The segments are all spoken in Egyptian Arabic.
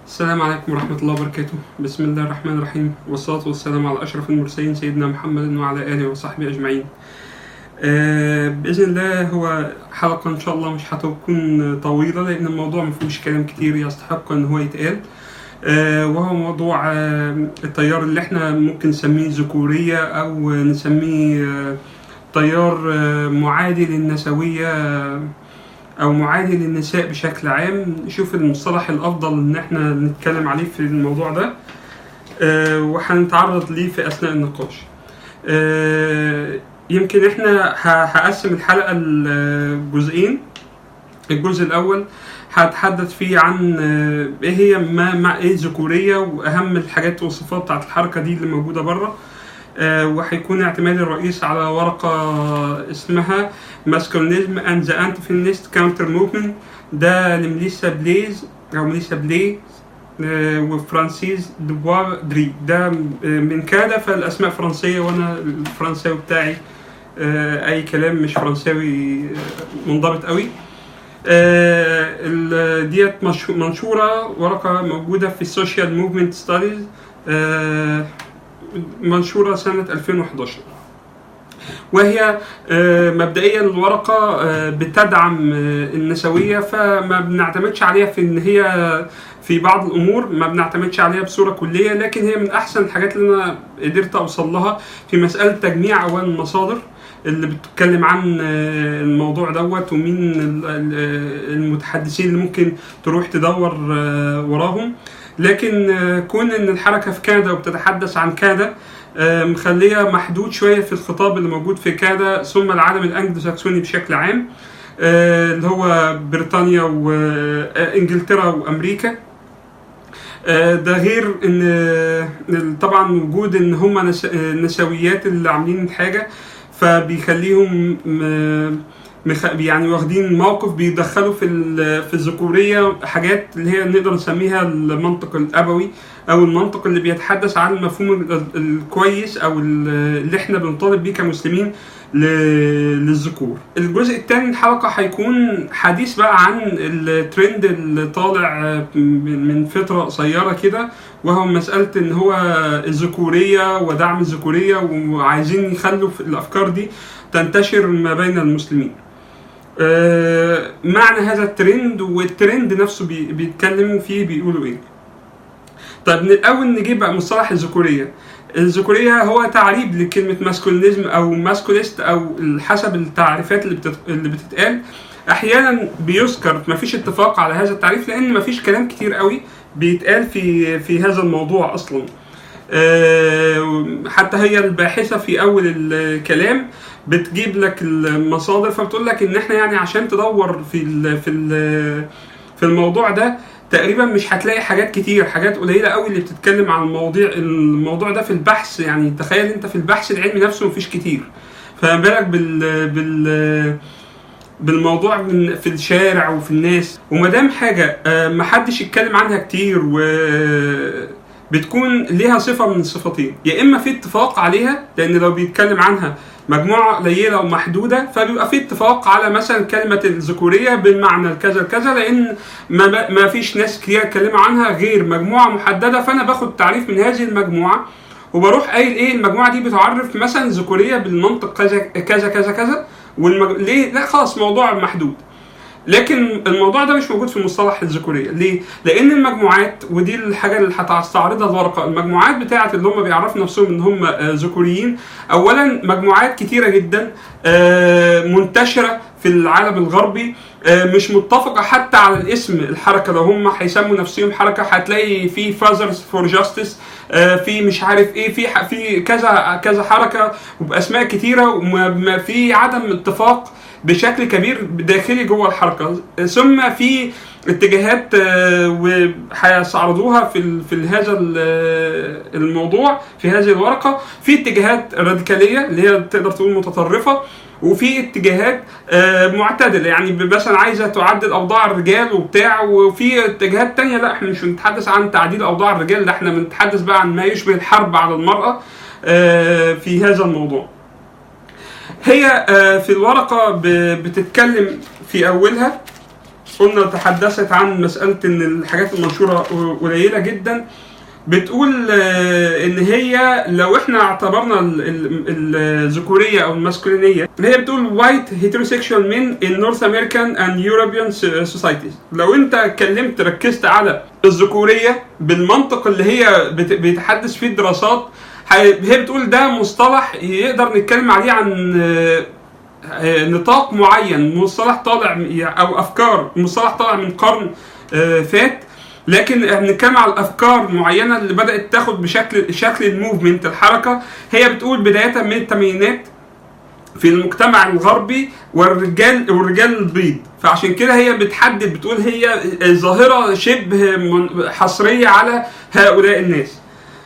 السلام عليكم ورحمة الله وبركاته بسم الله الرحمن الرحيم والصلاة والسلام على أشرف المرسلين سيدنا محمد وعلى آله وصحبه أجمعين آه بإذن الله هو حلقة إن شاء الله مش هتكون طويلة لأن الموضوع مفيهوش كلام كتير يستحق إن هو يتقال آه وهو موضوع آه التيار اللي احنا ممكن نسميه ذكورية أو نسميه آه تيار آه معادي للنسوية آه او معادي للنساء بشكل عام نشوف المصطلح الافضل ان احنا نتكلم عليه في الموضوع ده آه وهنتعرض ليه في اثناء النقاش آه يمكن احنا هقسم الحلقه لجزئين الجزء الاول هتحدث فيه عن آه ايه هي ما مع ايه الذكوريه واهم الحاجات والصفات بتاعت الحركه دي اللي موجوده بره وهيكون اعتمادي الرئيس على ورقة اسمها ماسكولينيزم اند ذا انتي كاونتر موفمنت ده لميليسا بليز او ميليسا بلي وفرانسيس دوبوار دري ده من كادا فالاسماء فرنسيه وانا الفرنساوي بتاعي اي كلام مش فرنساوي منضبط قوي ديت منشوره ورقه موجوده في السوشيال موفمنت ستاديز منشورة سنة 2011 وهي مبدئيا الورقة بتدعم النسوية فما بنعتمدش عليها في ان هي في بعض الامور ما بنعتمدش عليها بصوره كليه لكن هي من احسن الحاجات اللي انا قدرت اوصل لها في مساله تجميع اولا المصادر اللي بتتكلم عن الموضوع دوت ومين المتحدثين اللي ممكن تروح تدور وراهم لكن كون ان الحركه في كندا وبتتحدث عن كندا مخليه محدود شويه في الخطاب اللي موجود في كندا ثم العالم الانجلو ساكسوني بشكل عام اللي هو بريطانيا وانجلترا وامريكا ده غير ان طبعا وجود ان هم النسويات اللي عاملين حاجه فبيخليهم يعني واخدين موقف بيدخلوا في في الذكوريه حاجات اللي هي نقدر نسميها المنطق الابوي او المنطق اللي بيتحدث عن المفهوم الكويس او اللي احنا بنطالب بيه كمسلمين للذكور. الجزء الثاني من الحلقه هيكون حديث بقى عن الترند اللي طالع من فتره قصيره كده وهو مساله ان هو الذكوريه ودعم الذكوريه وعايزين يخلوا الافكار دي تنتشر ما بين المسلمين. آه معنى هذا الترند والترند نفسه بي بيتكلموا فيه بيقولوا ايه طيب من الاول نجيب بقى مصطلح الذكوريه الذكوريه هو تعريب لكلمه ماسكولينيزم او ماسكوليست او حسب التعريفات اللي, بتت... اللي بتتقال احيانا بيذكر ما فيش اتفاق على هذا التعريف لان ما فيش كلام كتير قوي بيتقال في في هذا الموضوع اصلا أه حتى هي الباحثه في اول الكلام بتجيب لك المصادر فبتقول لك ان احنا يعني عشان تدور في ال في ال في الموضوع ده تقريبا مش هتلاقي حاجات كتير حاجات قليله قوي اللي بتتكلم عن المواضيع الموضوع ده في البحث يعني تخيل انت في البحث العلمي نفسه مفيش كتير فما بالك بال بال بالموضوع في الشارع وفي الناس وما دام حاجه ما حدش يتكلم عنها كتير و بتكون ليها صفه من الصفتين يا اما في اتفاق عليها لان لو بيتكلم عنها مجموعه قليله ومحدوده فبيبقى في اتفاق على مثلا كلمه الذكوريه بالمعنى الكذا كذا لان ما, ما فيش ناس كتير اتكلموا عنها غير مجموعه محدده فانا باخد تعريف من هذه المجموعه وبروح قايل ايه المجموعه دي بتعرف مثلا الذكوريه بالمنطق كذا كذا كذا كذا والمج... ليه لا خلاص موضوع محدود لكن الموضوع ده مش موجود في مصطلح الذكوريه ليه لان المجموعات ودي الحاجه اللي هتستعرضها الورقه المجموعات بتاعه اللي هم بيعرفوا نفسهم ان هم ذكوريين اولا مجموعات كتيره جدا منتشره في العالم الغربي مش متفقه حتى على الاسم الحركه لو هم هيسموا نفسهم حركه هتلاقي في فازرز فور جاستس في مش عارف ايه في في كذا كذا حركه وباسماء كتيره وما في عدم اتفاق بشكل كبير داخلي جوه الحركه ثم في اتجاهات وهيستعرضوها في في هذا الموضوع في هذه الورقه في اتجاهات راديكاليه اللي هي تقدر تقول متطرفه وفي اتجاهات معتدله يعني مثلا عايزه تعدل اوضاع الرجال وبتاع وفي اتجاهات تانية لا احنا مش بنتحدث عن تعديل اوضاع الرجال ده احنا بنتحدث بقى عن ما يشبه الحرب على المراه في هذا الموضوع هي في الورقة بتتكلم في أولها قلنا تحدثت عن مساله ان الحاجات المنشوره قليله جدا بتقول آه، ان هي لو احنا اعتبرنا ال- ال- الذكوريه او الماسكولينيه هي بتقول وايت هيتروسيكشوال مين ان نورث امريكان اند يوروبيان سوسايتيز لو انت اتكلمت ركزت على الذكوريه بالمنطق اللي هي بت- بيتحدث فيه الدراسات هي هي بتقول ده مصطلح يقدر نتكلم عليه عن آه، آه، نطاق معين مصطلح طالع او افكار مصطلح طالع من قرن آه، فات لكن احنا بنتكلم على الافكار معينه اللي بدات تاخد بشكل شكل الموفمنت الحركه هي بتقول بدايه من الثمانينات في المجتمع الغربي والرجال والرجال البيض فعشان كده هي بتحدد بتقول هي ظاهره شبه من- حصريه على هؤلاء الناس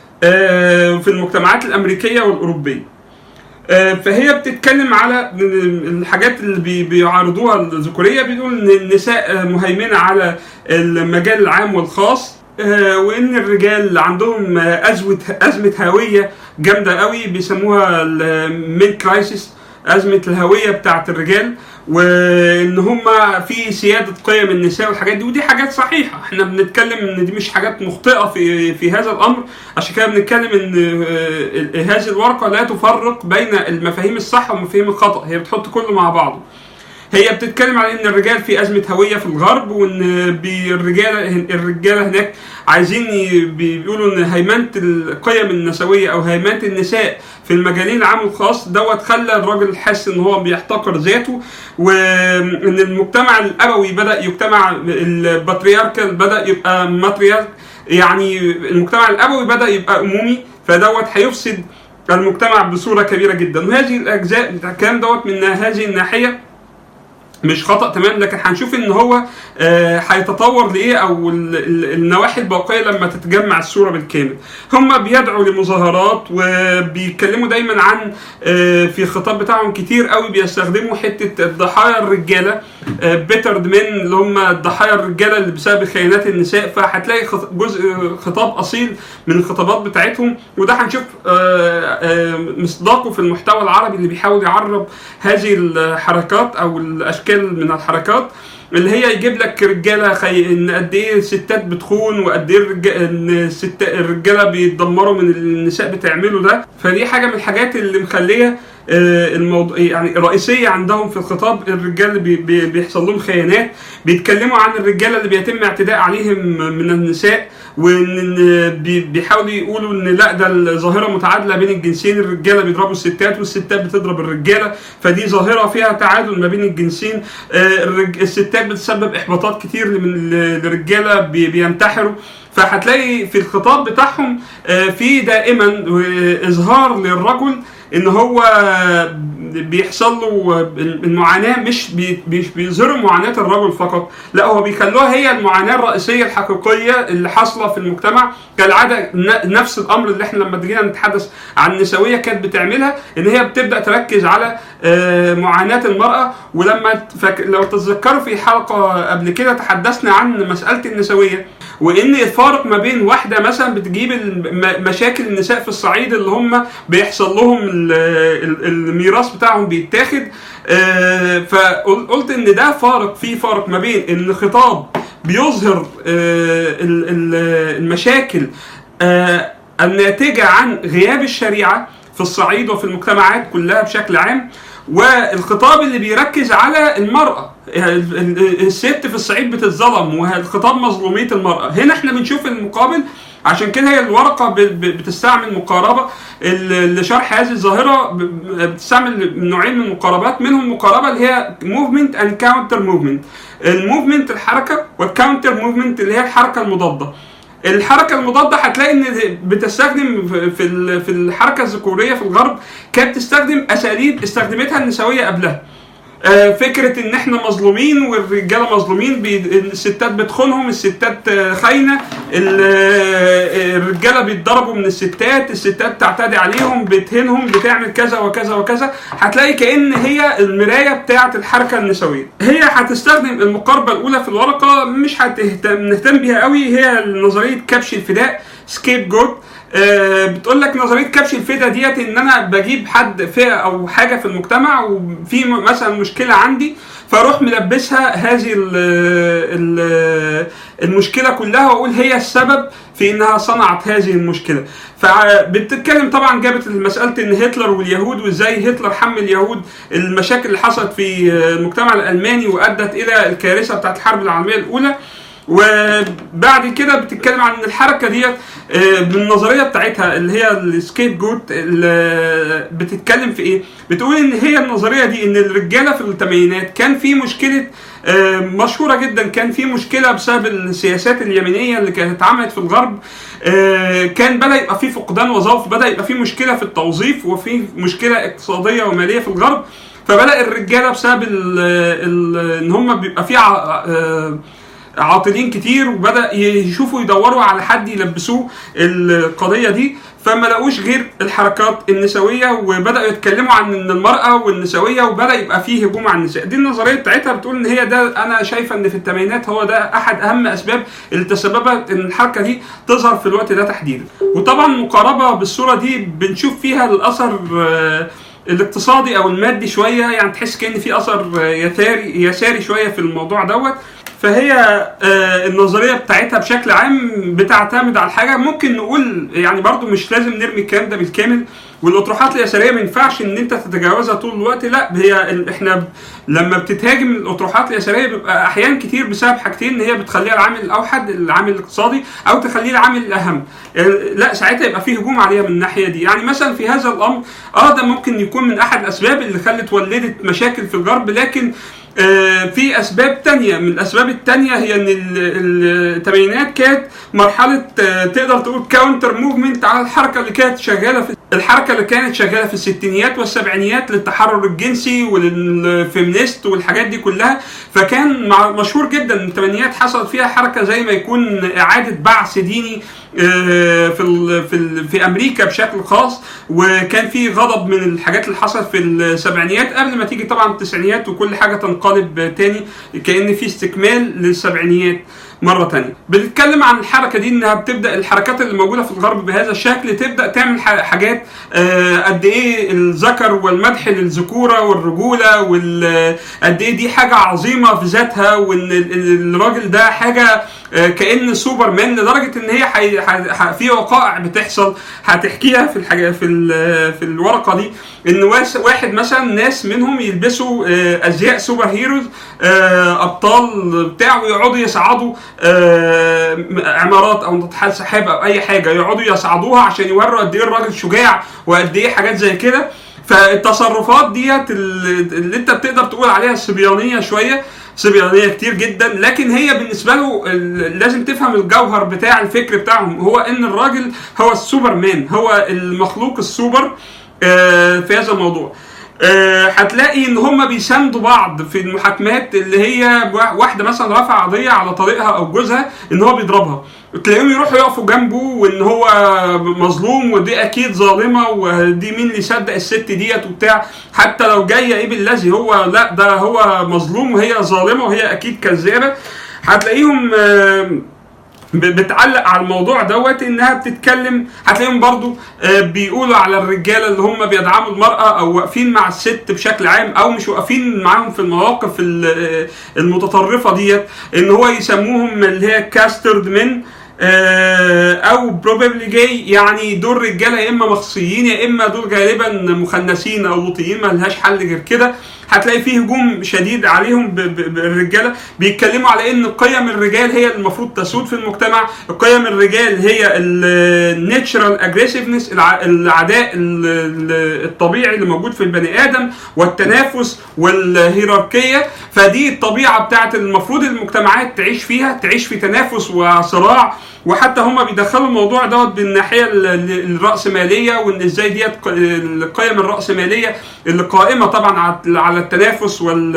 آه، في المجتمعات الامريكيه والاوروبيه آه، فهي بتتكلم على الحاجات اللي بي- بيعارضوها الذكوريه بيقول ان النساء آه، مهيمنه على المجال العام والخاص آه، وان الرجال عندهم آه، ازمه ازمه هويه جامده قوي بيسموها الميد كرايسيس ازمه الهويه بتاعت الرجال وان هم في سياده قيم النساء والحاجات دي ودي حاجات صحيحه احنا بنتكلم ان دي مش حاجات مخطئه في في هذا الامر عشان كده بنتكلم ان آه، هذه الورقه لا تفرق بين المفاهيم الصح والمفاهيم الخطا هي بتحط كله مع بعضه هي بتتكلم على ان الرجال في ازمه هويه في الغرب وان بي- الرجاله الرجاله هناك عايزين ي- بي- بيقولوا ان هيمنه القيم النسويه او هيمنه النساء في المجالين العام والخاص دوت خلى الراجل حاسس ان هو بيحتقر ذاته وان المجتمع الابوي بدا يجتمع الباترياركال بدا يبقى ماتريارك يعني المجتمع الابوي بدا يبقى امومي فدوت هيفسد المجتمع بصوره كبيره جدا وهذه الاجزاء الكلام دوت من هذه الناحيه مش خطا تمام لكن هنشوف ان هو آه، هيتطور لايه او ال- ال- النواحي الباقيه لما تتجمع الصوره بالكامل هم بيدعوا لمظاهرات وبيتكلموا دايما عن آه، في الخطاب بتاعهم كتير قوي بيستخدموا حته الضحايا الرجاله بيترد من اللي هم الضحايا الرجاله اللي بسبب خيانات النساء فهتلاقي خط- جزء خطاب اصيل من الخطابات بتاعتهم وده هنشوف آه، آه، مصداقه في المحتوى العربي اللي بيحاول يعرب هذه الحركات او الاشكال من الحركات اللي هي يجيب لك رجاله خي... ان قد ايه الستات بتخون وقد ايه الرج... ان الست... الرجاله بيتدمروا من اللي النساء بتعمله ده فدي حاجه من الحاجات اللي مخليه آه، الموضوع يعني رئيسيه عندهم في الخطاب الرجال اللي بي... بي... بيحصل لهم خيانات بيتكلموا عن الرجاله اللي بيتم اعتداء عليهم من النساء وان بي- بيحاولوا يقولوا ان لا ده الظاهره متعادله بين الجنسين الرجاله بيضربوا الستات والستات بتضرب الرجاله فدي ظاهره فيها تعادل ما بين الجنسين آه، الرج- الستات بتسبب احباطات كتير من الرجاله بي- بينتحروا فهتلاقي في الخطاب بتاعهم آه، في دائما آه، اظهار للرجل ان هو بيحصل له المعاناه مش بي- مش بيظهروا معاناه الرجل فقط لا هو بيخلوها هي المعاناه الرئيسيه الحقيقيه اللي حاصله في المجتمع كالعاده ن- نفس الامر اللي احنا لما جينا نتحدث عن النسويه كانت بتعملها ان هي بتبدا تركز على آه، معاناه المراه ولما فك... لو تتذكروا في حلقه قبل كده تحدثنا عن مساله النسويه وان الفارق ما بين واحده مثلا بتجيب الم- مشاكل النساء في الصعيد اللي هم بيحصل لهم ال- ال- الميراث بتاعهم بيتاخد آه، فقلت ان ده فارق في فارق ما بين ان خطاب بيظهر آه، ال- ال- المشاكل آه، الناتجه عن غياب الشريعه في الصعيد وفي المجتمعات كلها بشكل عام والخطاب اللي بيركز على المرأة ال- ال- الست في الصعيد بتتظلم والخطاب مظلومية المرأة هنا احنا بنشوف المقابل عشان كده هي الورقة ب- ب- بتستعمل مقاربة ال- لشرح هذه الظاهرة ب- ب- بتستعمل نوعين من المقاربات منهم مقاربة اللي هي موفمنت اند كاونتر موفمنت الموفمنت الحركة والكاونتر موفمنت اللي هي الحركة المضادة الحركه المضاده هتلاقي ان بتستخدم في- في ال- في الحركه الذكوريه في الغرب كانت تستخدم اساليب استخدمتها النسويه قبلها آه، فكره ان احنا مظلومين والرجاله مظلومين بي- الستات بتخونهم الستات آه، خاينه ال- آه، الرجاله بيتضربوا من الستات الستات تعتدي عليهم بتهينهم بتعمل كذا وكذا وكذا هتلاقي كأن هي المرايه بتاعه الحركه النسويه هي هتستخدم المقاربه الاولى في الورقه مش هتهتم نهتم بيها قوي هي نظريه كبش الفداء سكيب جوت آه، بتقول لك نظريه كبش الفدا ديت ان انا بجيب حد فئه او حاجه في المجتمع وفي م- مثلا مشكله عندي فاروح ملبسها هذه ال ال المشكله كلها واقول هي السبب في انها صنعت هذه المشكله فبتتكلم طبعا جابت مساله ان هتلر واليهود وازاي هتلر حمل اليهود المشاكل اللي حصلت في المجتمع الالماني وادت الى الكارثه بتاعت الحرب العالميه الاولى وبعد كده بتتكلم عن ان الحركه ديت آه، بالنظريه بتاعتها اللي هي السكيب جوت اللي بتتكلم في ايه؟ بتقول ان هي النظريه دي ان الرجاله في الثمانينات كان في مشكله آه، مشهوره جدا كان في مشكله بسبب السياسات اليمينيه اللي كانت اتعملت في الغرب آه، كان بدا يبقى في فقدان وظائف بدا يبقى في مشكله في التوظيف وفي مشكله اقتصاديه وماليه في الغرب فبدا الرجاله بسبب ال ال ان هم بيبقى في ع- آه، عاطلين كتير وبدا يشوفوا يدوروا على حد يلبسوه القضيه دي فما لقوش غير الحركات النسويه وبداوا يتكلموا عن ان المراه والنسويه وبدا يبقى فيه هجوم على النساء دي النظريه بتاعتها بتقول ان هي ده انا شايفه ان في الثمانينات هو ده احد اهم اسباب اللي تسببت ان الحركه دي تظهر في الوقت ده تحديدا وطبعا مقاربه بالصوره دي بنشوف فيها الاثر آه، الاقتصادي او المادي شويه يعني تحس كان في اثر آه، يساري يساري شويه في الموضوع دوت فهي آه، النظريه بتاعتها بشكل عام بتعتمد على حاجه ممكن نقول يعني برضو مش لازم نرمي الكلام ده بالكامل والاطروحات اليساريه ما ينفعش ان انت تتجاوزها طول الوقت لا هي ال- احنا ب- لما بتتهاجم الاطروحات اليساريه بيبقى احيان كتير بسبب حاجتين ان هي بتخليها العامل الاوحد العامل الاقتصادي او تخليه العامل الاهم يعني لا ساعتها يبقى في هجوم عليها من الناحيه دي يعني مثلا في هذا الامر اه ده ممكن يكون من احد الاسباب اللي خلت ولدت مشاكل في الغرب لكن آه، في اسباب تانية من الاسباب التانية هي ان ال- الثمانينات كانت مرحله آه، تقدر تقول كاونتر موفمنت على الحركه اللي كانت شغاله في الحركه اللي كانت شغاله في الستينيات والسبعينيات للتحرر الجنسي وللفيمينيست والحاجات دي كلها فكان مع- مشهور جدا ان الثمانينات حصل فيها حركه زي ما يكون اعاده بعث ديني آه، في ال في ال في امريكا بشكل خاص وكان في غضب من الحاجات اللي حصلت في السبعينيات قبل ما تيجي طبعا التسعينيات وكل حاجه تنقلب تاني كان في استكمال للسبعينيات مره تانية بنتكلم عن الحركه دي انها بتبدا الحركات اللي موجوده في الغرب بهذا الشكل تبدا تعمل ح- حاجات آه، قد ايه الذكر والمدح للذكوره والرجوله وقد ايه دي حاجه عظيمه في ذاتها وان ال- ال- الراجل ده حاجه آه، كان سوبرمان لدرجه ان هي حي... ح... ح... في وقائع بتحصل هتحكيها في الحاجه في ال... في الورقه دي ان واس... واحد مثلا ناس منهم يلبسوا آه، ازياء سوبر هيروز آه، ابطال بتاع ويقعدوا يصعدوا آه، عمارات او ناطحات سحاب او اي حاجه يقعدوا يصعدوها عشان يوروا قد ايه الراجل شجاع وقد ايه حاجات زي كده فالتصرفات ديت اللي اللي انت بتقدر تقول عليها صبيانيه شويه صبيانيه كتير جدا لكن هي بالنسبه له ال- لازم تفهم الجوهر بتاع الفكر بتاعهم هو ان الراجل هو السوبرمان هو المخلوق السوبر آه، في هذا الموضوع آه، هتلاقي ان هم بيساندوا بعض في المحاكمات اللي هي وا- واحده مثلا رافعه قضيه على طريقها او جوزها ان هو بيضربها تلاقيهم يروحوا يقفوا جنبه وان هو مظلوم ودي اكيد ظالمه ودي مين اللي يصدق الست ديت وبتاع حتى لو جايه ايه بالذي هو لا ده هو مظلوم وهي ظالمه وهي اكيد كذابه هتلاقيهم آه، ب- بتعلق على الموضوع دوت انها بتتكلم هتلاقيهم برضو آه، بيقولوا على الرجاله اللي هم بيدعموا المراه او واقفين مع الست بشكل عام او مش واقفين معاهم في المواقف ال- آه، المتطرفه ديت ان هو يسموهم اللي هي كاسترد من او بروبابلي جاي يعني دول رجاله يا اما مخصيين يا اما دول غالبا مخنثين او لوطيين ما لهاش حل غير كده هتلاقي فيه هجوم شديد عليهم ب- ب- بالرجاله بيتكلموا على ان قيم الرجال هي المفروض تسود في المجتمع قيم الرجال هي الناتشرال اجريسيفنس العداء ال- ال- الطبيعي اللي موجود في البني ادم والتنافس والهيراركيه فدي الطبيعه بتاعت المفروض المجتمعات تعيش فيها تعيش في تنافس وصراع وحتى هم بيدخلوا الموضوع دوت بالناحيه ال- ال- الراسماليه وان ازاي ديت ق- القيم الراسماليه اللي قائمه طبعا على- على التنافس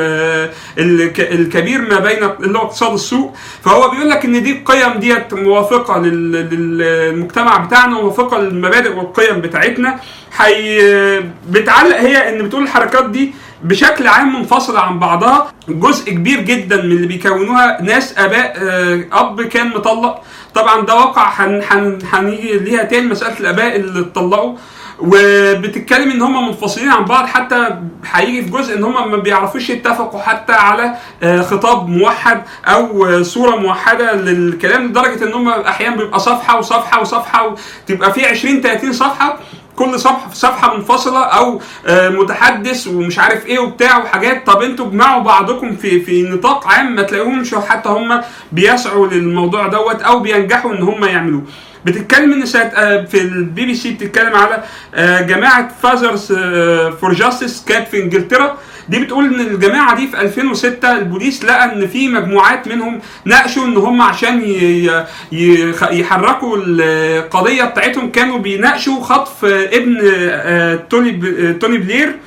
والكبير ما بين اللي هو اقتصاد السوق فهو بيقول لك ان دي القيم ديت موافقه لل- للمجتمع بتاعنا وموافقه للمبادئ والقيم بتاعتنا حي بتعلق هي ان بتقول الحركات دي بشكل عام منفصلة عن بعضها جزء كبير جدا من اللي بيكونوها ناس اباء آه، اب كان مطلق طبعا ده واقع هن- هن- هنيجي ليها تاني مساله الاباء اللي اتطلقوا وبتتكلم ان هم منفصلين عن بعض حتى هيجي في جزء ان هم ما بيعرفوش يتفقوا حتى على آه، خطاب موحد او آه، صوره موحده للكلام لدرجه ان هم احيانا بيبقى صفحه وصفحه وصفحه وتبقى في 20 30 صفحه كل صفحه صفحه منفصله او آه، متحدث ومش عارف ايه وبتاع وحاجات طب انتوا اجمعوا بعضكم في في نطاق عام ما تلاقيهمش حتى هم بيسعوا للموضوع دوت او بينجحوا ان هم يعملوه بتتكلم ان سنه آه، في البي بي سي بتتكلم على آه، جماعه فازرز فور جاستس كانت في انجلترا دي بتقول ان الجماعه دي في 2006 البوليس لقى ان في مجموعات منهم ناقشوا ان هم عشان ي- ي- يخ- يحركوا القضيه بتاعتهم كانوا بيناقشوا خطف آه، ابن آه، توني ب- آه، توني بلير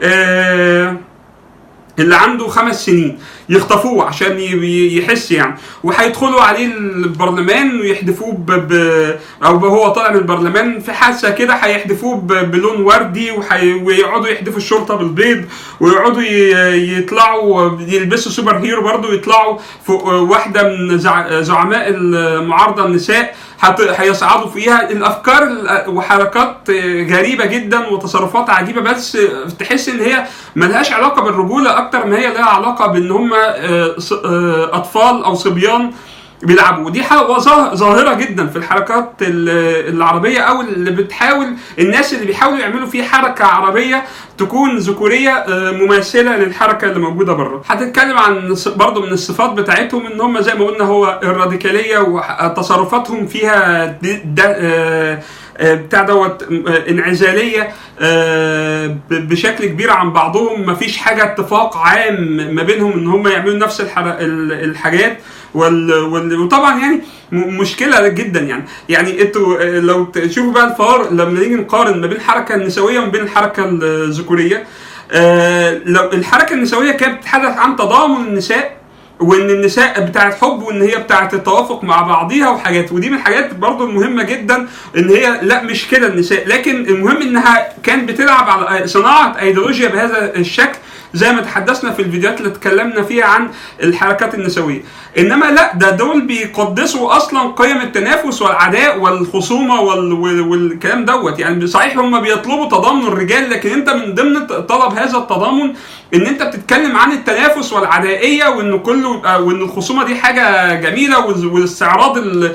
آه، اللي عنده خمس سنين يخطفوه عشان ي- ي- يحس يعني وهيدخلوا عليه البرلمان ويحدفوه ب... ب... او هو طالع من البرلمان في حادثه كده هيحدفوه ب... بلون وردي وحي... ويقعدوا يحدفوا الشرطه بالبيض ويقعدوا ي... يطلعوا يلبسوا سوبر هيرو برضه ويطلعوا فوق واحده من زع... زعماء المعارضه النساء هت... هيصعدوا فيها الافكار ال- وحركات غريبه جدا وتصرفات عجيبه بس تحس ان هي ملهاش علاقه بالرجوله اكتر ما هي لها علاقه بان هم آه، ص- آه، اطفال او صبيان بيلعبوا ودي حاجه ظاه- ظاهره جدا في الحركات ال- العربيه او اللي بتحاول الناس اللي بيحاولوا يعملوا فيه حركه عربيه تكون ذكوريه آه، مماثله للحركه اللي موجوده بره هتتكلم عن ص- برضو من الصفات بتاعتهم ان هم زي ما قلنا هو الراديكاليه وتصرفاتهم فيها د- د- آه، آه، بتاع دوت آه، انعزاليه آه، ب- بشكل كبير عن بعضهم مفيش حاجه اتفاق عام ما بينهم ان هم يعملوا نفس الحر- ال- الحاجات وال... وال... وطبعا يعني م- مشكله جدا يعني يعني انتوا آه، لو تشوفوا بقى الفار لما نيجي نقارن ما بين الحركه النسويه وما بين الحركه الذكوريه آه، لو الحركه النسويه كانت بتتحدث عن تضامن النساء وان النساء بتاعت حب وان هي بتاعت التوافق مع بعضيها وحاجات ودي من الحاجات برضو المهمه جدا ان هي لا مش كده النساء لكن المهم انها كانت بتلعب على صناعه ايديولوجيا بهذا الشكل زي ما تحدثنا في الفيديوهات اللي اتكلمنا فيها عن الحركات النسويه انما لا ده دول بيقدسوا اصلا قيم التنافس والعداء والخصومه وال... وال... والكلام دوت يعني صحيح هم بيطلبوا تضامن الرجال لكن انت من ضمن طلب هذا التضامن ان انت بتتكلم عن التنافس والعدائيه وان كله يبقى وان الخصومه دي حاجه جميله وال- واستعراض ال-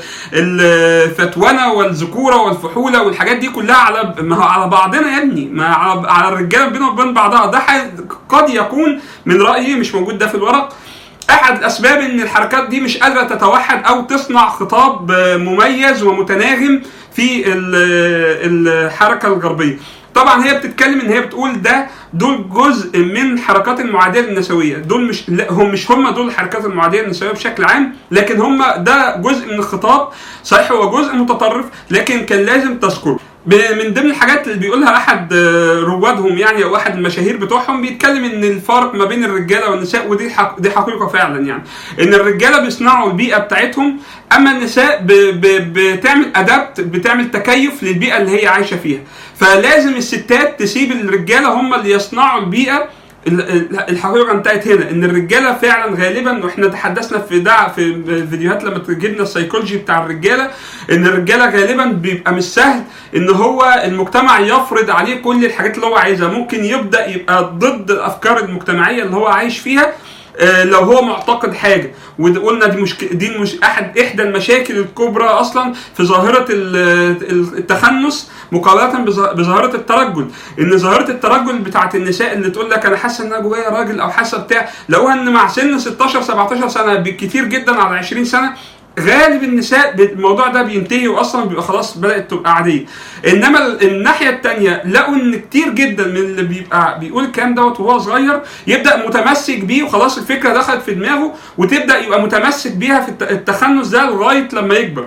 الفتونه والذكوره والفحوله والحاجات دي كلها على ما هو على بعضنا يا ابني ما على, على الرجاله بينهم وبين بعضها ده ح- قد يكون من رايي مش موجود ده في الورق احد الاسباب ان الحركات دي مش قادره تتوحد او تصنع خطاب آه، مميز ومتناغم في ال- الحركه الغربيه طبعا هي بتتكلم ان هي بتقول ده دول جزء من حركات المعاديه النسويه دول مش لا هم مش هم دول الحركات المعاديه النسويه بشكل عام لكن هم ده جزء من الخطاب صحيح هو جزء متطرف لكن كان لازم تذكره ب- من ضمن الحاجات اللي بيقولها احد آه، روادهم يعني او احد المشاهير بتوعهم بيتكلم ان الفرق ما بين الرجاله والنساء ودي حق دي حقيقه فعلا يعني ان الرجاله بيصنعوا البيئه بتاعتهم اما النساء ب ب بتعمل ادابت بتعمل تكيف للبيئه اللي هي عايشه فيها فلازم الستات تسيب الرجاله هم اللي يصنعوا البيئه ال- ال- الحقيقه انتهت هنا ان الرجاله فعلا غالبا واحنا تحدثنا في ده في فيديوهات لما جبنا السيكولوجي بتاع الرجاله ان الرجاله غالبا بيبقى مش سهل ان هو المجتمع يفرض عليه كل الحاجات اللي هو عايزها ممكن يبدا يبقى ضد الافكار المجتمعيه اللي هو عايش فيها آه، لو هو معتقد حاجه وقلنا دي مش دي مش احد احدى المشاكل الكبرى اصلا في ظاهره ال- ال- التخنث مقارنه بظ- بظاهره الترجل ان ظاهره الترجل بتاعت النساء اللي تقول لك انا حاسه ان انا جوايا راجل او حاسه بتاع لقوها ان مع سن 16 17 سنه بالكتير جدا على 20 سنه غالب النساء الموضوع ده بينتهي واصلا بيبقى خلاص بدات تبقى عاديه انما ال- الناحيه الثانيه لقوا ان كتير جدا من اللي بيبقى بيقول الكلام دوت وهو صغير يبدا متمسك بيه وخلاص الفكره دخلت في دماغه وتبدا يبقى متمسك بيها في الت- التخنث ده لغايه لما يكبر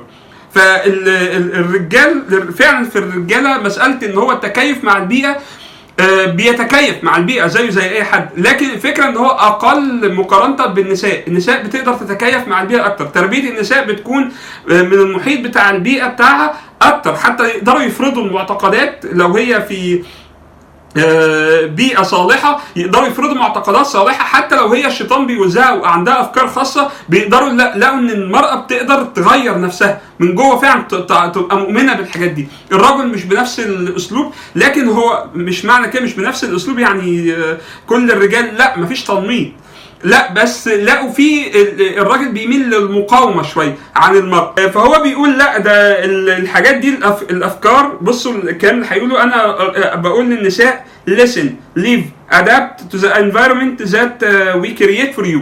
فالرجال فعلا في الرجاله مساله ان هو التكيف مع البيئه آه، بيتكيف مع البيئه زيه زي اي حد لكن الفكره ان هو اقل مقارنه بالنساء النساء بتقدر تتكيف مع البيئه اكتر تربيه النساء بتكون آه، من المحيط بتاع البيئه بتاعها اكتر حتى يقدروا يفرضوا المعتقدات لو هي في آه، بيئه صالحه يقدروا يفرضوا معتقدات صالحه حتى لو هي الشيطان بيوزعها وعندها افكار خاصه بيقدروا لا- لقوا ان المراه بتقدر تغير نفسها من جوه فعلا ت- ت- تبقى مؤمنه بالحاجات دي الرجل مش بنفس الاسلوب لكن هو مش معنى كده مش بنفس الاسلوب يعني آه، كل الرجال لا مفيش تنميط لا بس لقوا في ال- الراجل بيميل للمقاومه شويه عن المرأة فهو بيقول لا ده ال- الحاجات دي الأف الافكار بصوا الكلام اللي هيقوله انا بقول للنساء listen live adapt to the environment that uh, we create for you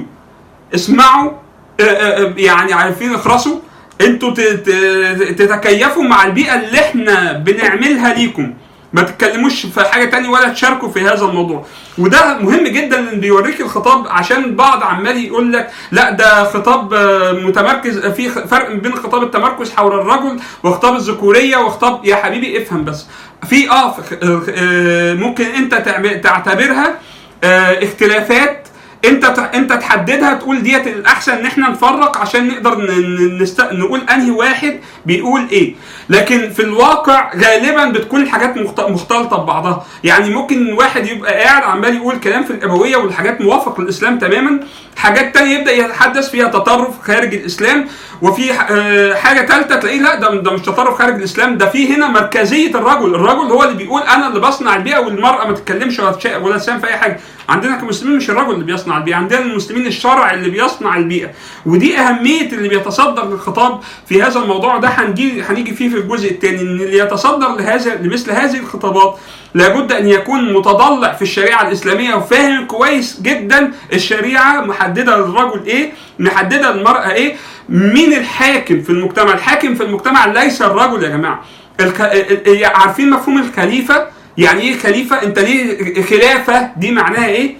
اسمعوا آه، آه، آه، يعني عارفين اخرسوا انتوا ت- ت- تتكيفوا مع البيئه اللي احنا بنعملها ليكم ما تتكلموش في حاجه تانية ولا تشاركوا في هذا الموضوع وده مهم جدا ان بيوريك الخطاب عشان البعض عمال يقول لك لا ده خطاب آه، متمركز في خ- فرق بين خطاب التمركز حول الرجل وخطاب الذكوريه وخطاب يا حبيبي افهم بس في اه في- آه، آه، ممكن انت تعم- تعتبرها آه، اختلافات انت ت- انت تحددها تقول ديت الاحسن ان احنا نفرق عشان نقدر ن- ن- نست... نقول انهي واحد بيقول ايه لكن في الواقع غالبا بتكون الحاجات مخت... مختلطه ببعضها يعني ممكن واحد يبقى قاعد عمال يقول كلام في الابويه والحاجات موافق للاسلام تماما حاجات تانية يبدا يتحدث فيها تطرف خارج الاسلام وفي ح- آه، حاجه ثالثه تلاقيه لا ده ده مش تطرف خارج الاسلام ده في هنا مركزيه الرجل الرجل هو اللي بيقول انا اللي بصنع البيئه والمراه ما تتكلمش ولا تشا- ولا تساهم في اي حاجه عندنا كمسلمين مش الرجل اللي بيصنع البيئه عندنا المسلمين الشرع اللي بيصنع البيئه ودي اهميه اللي بيتصدر للخطاب في هذا الموضوع ده هنجي هنيجي فيه في الجزء الثاني ان اللي يتصدر لهذا لمثل هذه الخطابات لابد ان يكون متضلع في الشريعه الاسلاميه وفاهم كويس جدا الشريعه محدده للرجل ايه محدده للمراه ايه مين الحاكم في المجتمع الحاكم في المجتمع ليس الرجل يا جماعه الك... ال- ال- عارفين مفهوم الخليفه يعني ايه خليفه انت ليه خلافه دي معناها ايه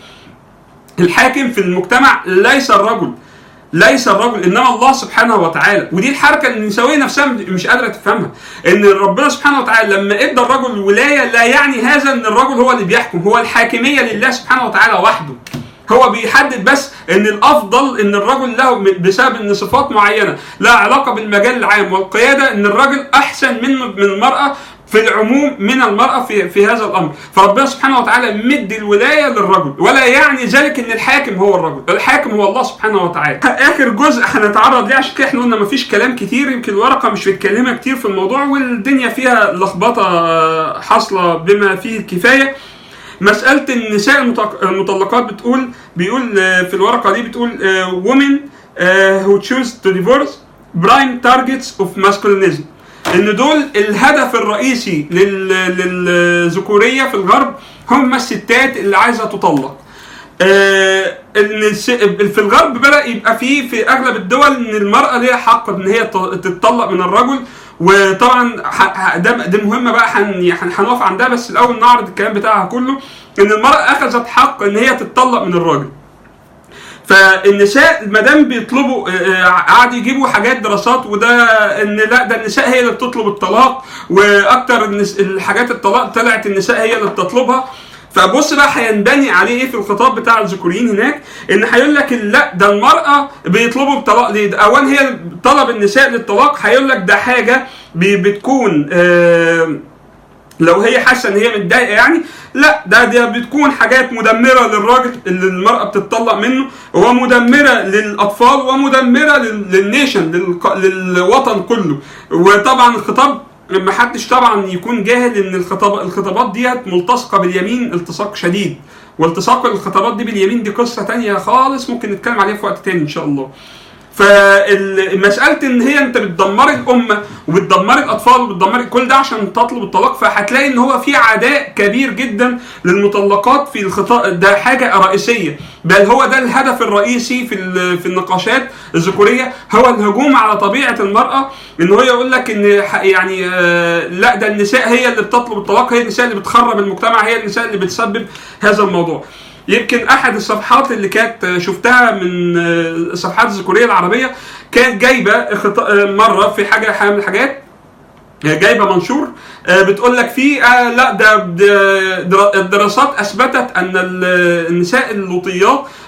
الحاكم في المجتمع ليس الرجل ليس الرجل انما الله سبحانه وتعالى ودي الحركه النسويه نفسها مش قادره تفهمها ان ربنا سبحانه وتعالى لما ادى الرجل الولايه لا يعني هذا ان الرجل هو اللي بيحكم هو الحاكميه لله سبحانه وتعالى وحده هو بيحدد بس ان الافضل ان الرجل له بسبب ان صفات معينه لها علاقه بالمجال العام والقياده ان الرجل احسن من من المراه في العموم من المرأة في في هذا الأمر، فربنا سبحانه وتعالى مد الولاية للرجل، ولا يعني ذلك إن الحاكم هو الرجل، الحاكم هو الله سبحانه وتعالى. آخر جزء هنتعرض ليه عشان كده إحنا قلنا مفيش كلام كتير يمكن الورقة مش متكلمة كتير في الموضوع والدنيا فيها لخبطة حاصلة بما فيه الكفاية. مسألة النساء المطلق- المطلقات بتقول بيقول آه، في الورقة دي بتقول آه، women آه، who choose to divorce prime targets of masculinism ان دول الهدف الرئيسي لل- للذكورية في الغرب هم الستات اللي عايزة تطلق آه، ان الس- في الغرب بدا يبقى في في اغلب الدول ان المراه ليها حق ان هي ت- تتطلق من الرجل وطبعا ح- ح- ده دي مهمه بقى هن- هن- هنقف عندها بس الاول نعرض الكلام بتاعها كله ان المراه اخذت حق ان هي تتطلق من الراجل فالنساء ما دام بيطلبوا آه، آه، قعدوا يجيبوا حاجات دراسات وده ان لا ده النساء هي اللي بتطلب الطلاق واكتر النس- الحاجات الطلاق طلعت النساء هي اللي بتطلبها فبص بقى هينبني عليه ايه في الخطاب بتاع الذكوريين هناك ان هيقول لك لا ده المراه بيطلبوا الطلاق ليه؟ ده اولا هي طلب النساء للطلاق هيقول لك ده حاجه بي- بتكون آه لو هي حاسه ان هي متضايقه يعني لا ده دي بتكون حاجات مدمره للراجل اللي المراه بتطلق منه ومدمره للاطفال ومدمره لل- للنيشن للق- للوطن كله وطبعا الخطاب ما حدش طبعا يكون جاهل ان الخطاب الخطابات ديت ملتصقه باليمين التصاق شديد والتصاق الخطابات دي باليمين دي قصه تانية خالص ممكن نتكلم عليها في وقت تاني ان شاء الله فمساله ان هي انت بتدمري الامه وبتدمري الاطفال وبتدمري كل ده عشان تطلب الطلاق فهتلاقي ان هو في عداء كبير جدا للمطلقات في الخطاب ده حاجه رئيسيه بل هو ده الهدف الرئيسي في ال- في النقاشات الذكوريه هو الهجوم على طبيعه المراه ان هو يقول لك ان ح- يعني آه، لا ده النساء هي اللي بتطلب الطلاق هي النساء اللي بتخرب المجتمع هي النساء اللي بتسبب هذا الموضوع يمكن احد الصفحات اللي كانت شفتها من الصفحات الذكوريه العربيه كانت جايبه خط- مره في حاجه حاجة من الحاجات جايبه منشور آه، بتقول لك فيه آه لا ده ده در- الدراسات اثبتت ان ال- النساء اللوطيات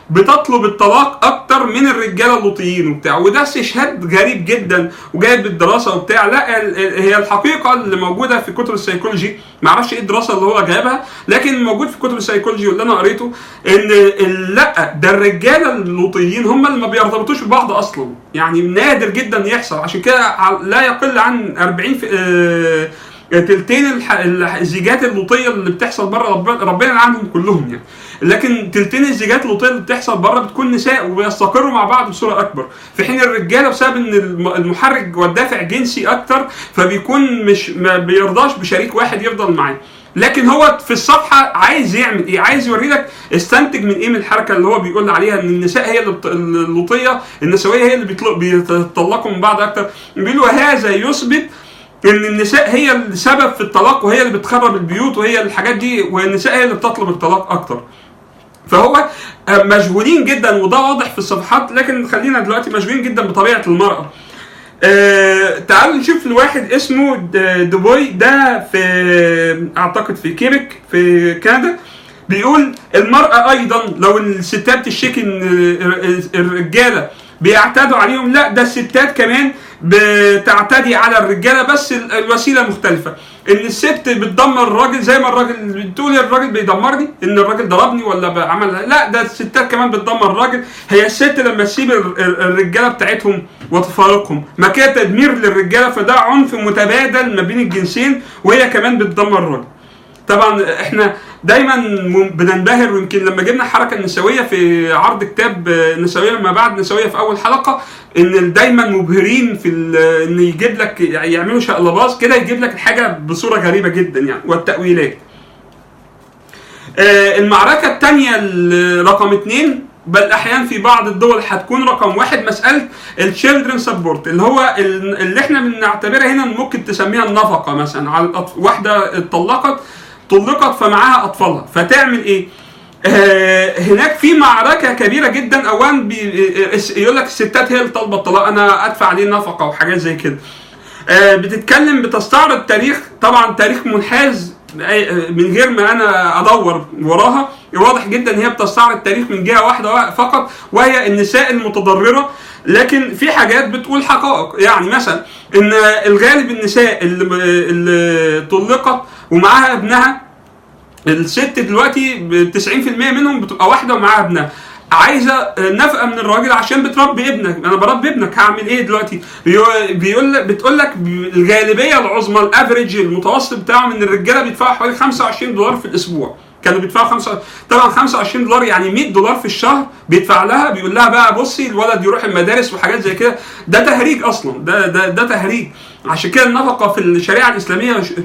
بتطلب الطلاق اكتر من الرجاله اللوطيين وبتاع وده استشهاد غريب جدا وجايب بالدراسه وبتاع لا ال- ال- هي الحقيقه اللي موجوده في كتب السيكولوجي ما اعرفش ايه الدراسه اللي هو جايبها لكن موجود في كتب السيكولوجي واللي انا قريته ان ال- لا ده الرجاله اللوطيين هم اللي ما بيرتبطوش ببعض اصلا يعني نادر جدا يحصل عشان كده ع- لا يقل عن 40 في آه، تلتين الح- الح- الزيجات اللوطيه اللي بتحصل بره ربنا ربنا يلعنهم كلهم يعني لكن تلتين الزيجات اللوطيه اللي بتحصل بره بتكون نساء وبيستقروا مع بعض بصوره اكبر في حين الرجاله بسبب ان الم- المحرك والدافع جنسي اكتر فبيكون مش ما بيرضاش بشريك واحد يفضل معاه لكن هو في الصفحه عايز يعمل ايه؟ عايز يوري لك استنتج من ايه من الحركه اللي هو بيقول عليها ان النساء هي اللي بت... اللوطيه النسويه هي اللي بيطلق بيتطلقوا من بعض اكتر بيقولوا هذا يثبت ان النساء هي السبب في الطلاق وهي اللي بتخرب البيوت وهي الحاجات دي والنساء هي اللي بتطلب الطلاق اكتر فهو آه، مشغولين جدا وده واضح في الصفحات لكن خلينا دلوقتي مشغولين جدا بطبيعه المراه آه تعالوا نشوف لواحد اسمه د- دوبوي ده في اعتقد في كيبك في كندا بيقول المرأة أيضا لو الستات تشتكي إن الرجالة بيعتدوا عليهم لا ده الستات كمان بتعتدي على الرجالة بس ال- الوسيلة مختلفة إن الست بتدمر الراجل زي ما الراجل بتقول الراجل بيدمرني إن الراجل ضربني ولا بعمل لا ده الستات كمان بتدمر الراجل هي الست لما تسيب ال- ال- الرجالة بتاعتهم وتفارقهم ما كان تدمير للرجالة فده عنف متبادل ما بين الجنسين وهي كمان بتدمر الراجل طبعا احنا دايما م- بننبهر ويمكن لما جبنا الحركه النسويه في عرض كتاب آه، نسويه ما بعد نسويه في اول حلقه ان دايما مبهرين في ال- ان يجيب لك يعملوا شقلباز كده يجيب لك الحاجه بصوره غريبه جدا يعني والتاويلات آه، المعركة الثانية رقم اثنين بل احيانا في بعض الدول هتكون رقم واحد مساله التشيلدرن سبورت اللي هو ال- اللي احنا بنعتبرها هنا ممكن تسميها النفقه مثلا على الأطف... واحده اتطلقت طلقت فمعاها اطفالها فتعمل ايه؟ آه هناك في معركه كبيره جدا اولا بي... آه، يقول لك الستات هي اللي طالبه الطلاق انا ادفع عليه نفقه وحاجات زي كده آه، بتتكلم بتستعرض تاريخ طبعا تاريخ منحاز آه، من غير ما انا ادور وراها واضح جدا ان هي بتستعرض تاريخ من جهه واحده فقط وهي النساء المتضرره لكن في حاجات بتقول حقائق يعني مثلا ان الغالب النساء اللي, اللي طلقت ومعاها ابنها الست دلوقتي ب 90% منهم بتبقى واحده ومعاها ابنها عايزه نفقه من الراجل عشان بتربي ابنك انا بربي ابنك هعمل ايه دلوقتي بيقول- بيقول لك بتقول لك الغالبيه العظمى الافريج المتوسط بتاعهم ان الرجاله بيدفعوا حوالي 25 دولار في الاسبوع كانوا بيدفعوا خمسة طبعا 25 دولار يعني 100 دولار في الشهر بيدفع لها بيقول لها بقى بصي الولد يروح المدارس وحاجات زي كده ده تهريج اصلا ده ده ده تهريج عشان كده النفقه في الشريعه الاسلاميه ش-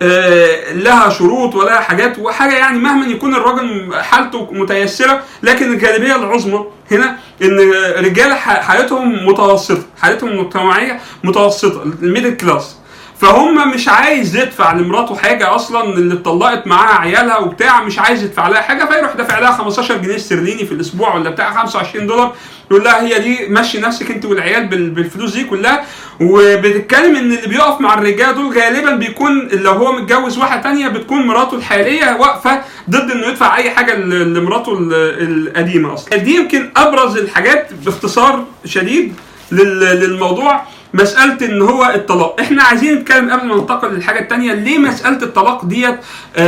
آه، لها شروط ولها حاجات وحاجه يعني مهما يكون الراجل حالته متيسره لكن الجاذبيه العظمى هنا ان رجاله ح- حالتهم متوسطه حالتهم المجتمعيه متوسطه الميدل كلاس فهم مش عايز يدفع لمراته حاجه اصلا اللي اتطلقت معاها عيالها وبتاع مش عايز يدفع لها حاجه فيروح دافع لها 15 جنيه استرليني في الاسبوع ولا بتاع 25 دولار يقول لها هي دي مشي نفسك انت والعيال بال- بالفلوس دي كلها وبتتكلم ان اللي بيقف مع الرجاله دول غالبا بيكون لو هو متجوز واحده تانية بتكون مراته الحاليه واقفه ضد انه يدفع اي حاجه ل- لمراته ال- القديمه اصلا دي يمكن ابرز الحاجات باختصار شديد لل- للموضوع مسألة ان هو الطلاق احنا عايزين نتكلم قبل ما ننتقل للحاجة التانية ليه مسألة الطلاق ديت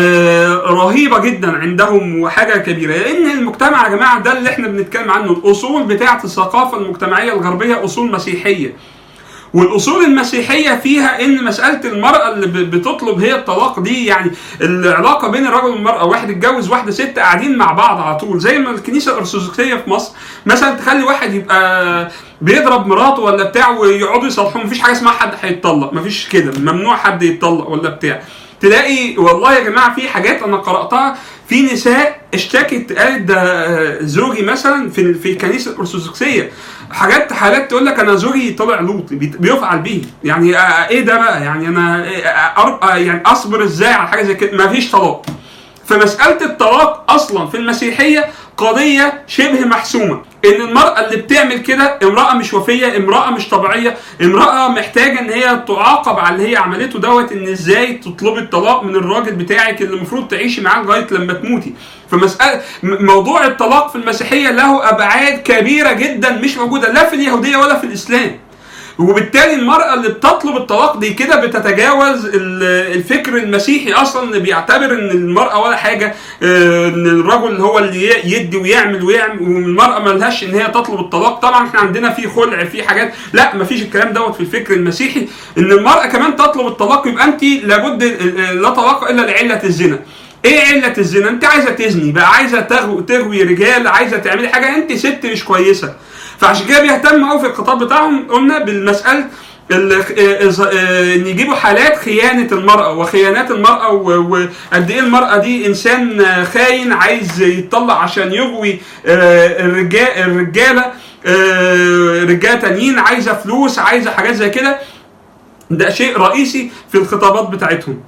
آه رهيبة جدا عندهم وحاجة كبيرة لان المجتمع يا جماعة ده اللي احنا بنتكلم عنه الاصول بتاعة الثقافة المجتمعية الغربية اصول مسيحية والاصول المسيحيه فيها ان مساله المراه اللي ب- بتطلب هي الطلاق دي يعني العلاقه بين الرجل والمراه واحد اتجوز واحده ست قاعدين مع بعض على طول زي ما الكنيسه الارثوذكسيه في مصر مثلا تخلي واحد يبقى بيضرب مراته ولا بتاع ويقعدوا يصالحوا مفيش حاجه اسمها حد هيتطلق مفيش كده ممنوع حد يتطلق ولا بتاع تلاقي والله يا جماعه في حاجات انا قراتها في نساء اشتكت قالت ده زوجي مثلا في في الكنيسه الارثوذكسيه حاجات حالات تقول لك انا زوجي طلع لوط بيت- بيفعل به يعني آه، ايه ده بقى يعني انا إيه، آه، أر- آه، يعني اصبر ازاي على حاجه زي كده مفيش طلاق فمساله الطلاق اصلا في المسيحيه قضيه شبه محسومه ان المراه اللي بتعمل كده امراه مش وفيه امراه مش طبيعيه امراه محتاجه ان هي تعاقب على اللي هي عملته دوت ان ازاي تطلبي الطلاق من الراجل بتاعك اللي المفروض تعيشي معاه لغايه لما تموتي فمساله م- موضوع الطلاق في المسيحيه له ابعاد كبيره جدا مش موجوده لا في اليهوديه ولا في الاسلام وبالتالي المرأة اللي بتطلب الطلاق دي كده بتتجاوز ال- الفكر المسيحي أصلا اللي بيعتبر إن المرأة ولا حاجة آه، إن الرجل هو اللي ي- يدي ويعمل ويعمل والمرأة ملهاش إن هي تطلب الطلاق طبعا إحنا عندنا في خلع في حاجات لا مفيش الكلام دوت في الفكر المسيحي إن المرأة كمان تطلب الطلاق يبقى أنت لابد آه، لا طلاق إلا لعلة الزنا ايه علة الزنا؟ انت عايزه تزني بقى عايزه تغوي, تغوي رجال عايزه تعملي حاجه انت ست مش كويسه فعشان كده بيهتم قوي في الخطاب بتاعهم قلنا بالمساله ال- آه، إز- آه، ان يجيبوا حالات خيانه المراه وخيانات المراه و- وقد ايه المراه دي انسان آه، خاين عايز يتطلع عشان يغوي آه، الرجال الرجاله آه، رجاله تانيين عايزه فلوس عايزه حاجات زي كده ده شيء رئيسي في الخطابات بتاعتهم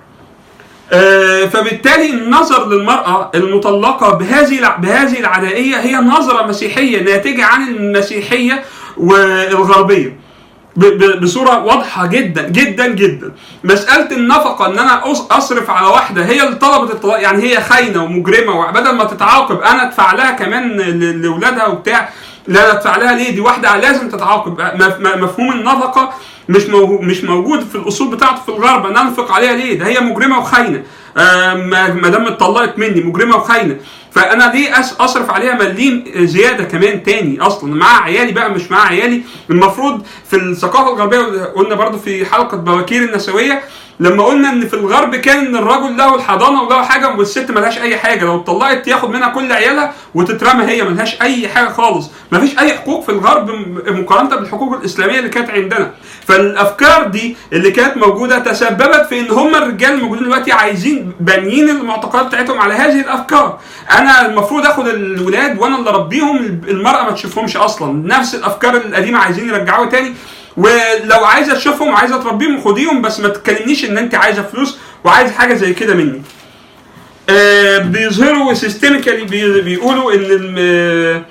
آه، فبالتالي النظر للمرأة المطلقة بهذه الع- بهذه العدائية هي نظرة مسيحية ناتجة عن المسيحية والغربية ب- ب- بصورة واضحة جدا جدا جدا مسألة النفقة ان انا أص- اصرف على واحدة هي اللي طلبت الطلاق يعني هي خاينة ومجرمة وبدل ما تتعاقب انا ادفع لها كمان ل- لاولادها وبتاع لا أنا ادفع لها ليه دي واحدة لازم تتعاقب مف- م- مفهوم النفقة مش مو- مش موجود في الاصول بتاعته في الغرب ان انفق عليها ليه ده هي مجرمة وخاينة آه، ما ما دام اتطلقت مني مجرمة وخاينة فانا ليه أس- اصرف عليها مليم زياده كمان تاني اصلا مع عيالي بقى مش مع عيالي المفروض في الثقافه الغربيه قلنا برضو في حلقه بواكير النسويه لما قلنا ان في الغرب كان ان الرجل له الحضانه وله حاجه والست ملهاش اي حاجه لو اتطلقت ياخد منها كل عيالها وتترمى هي ملهاش اي حاجه خالص مفيش اي حقوق في الغرب م- مقارنه بالحقوق الاسلاميه اللي كانت عندنا فالافكار دي اللي كانت موجوده تسببت في ان هم الرجال الموجودين دلوقتي عايزين بانيين المعتقدات بتاعتهم على هذه الافكار انا المفروض اخد الولاد وانا اللي اربيهم المراه ما تشوفهمش اصلا نفس الافكار القديمه عايزين يرجعوها تاني ولو عايزه تشوفهم وعايزه تربيهم خديهم بس ما تكلمنيش ان انت عايزه فلوس وعايز حاجه زي كده مني آه، بيظهروا سيستميكالي بيقولوا ان الم-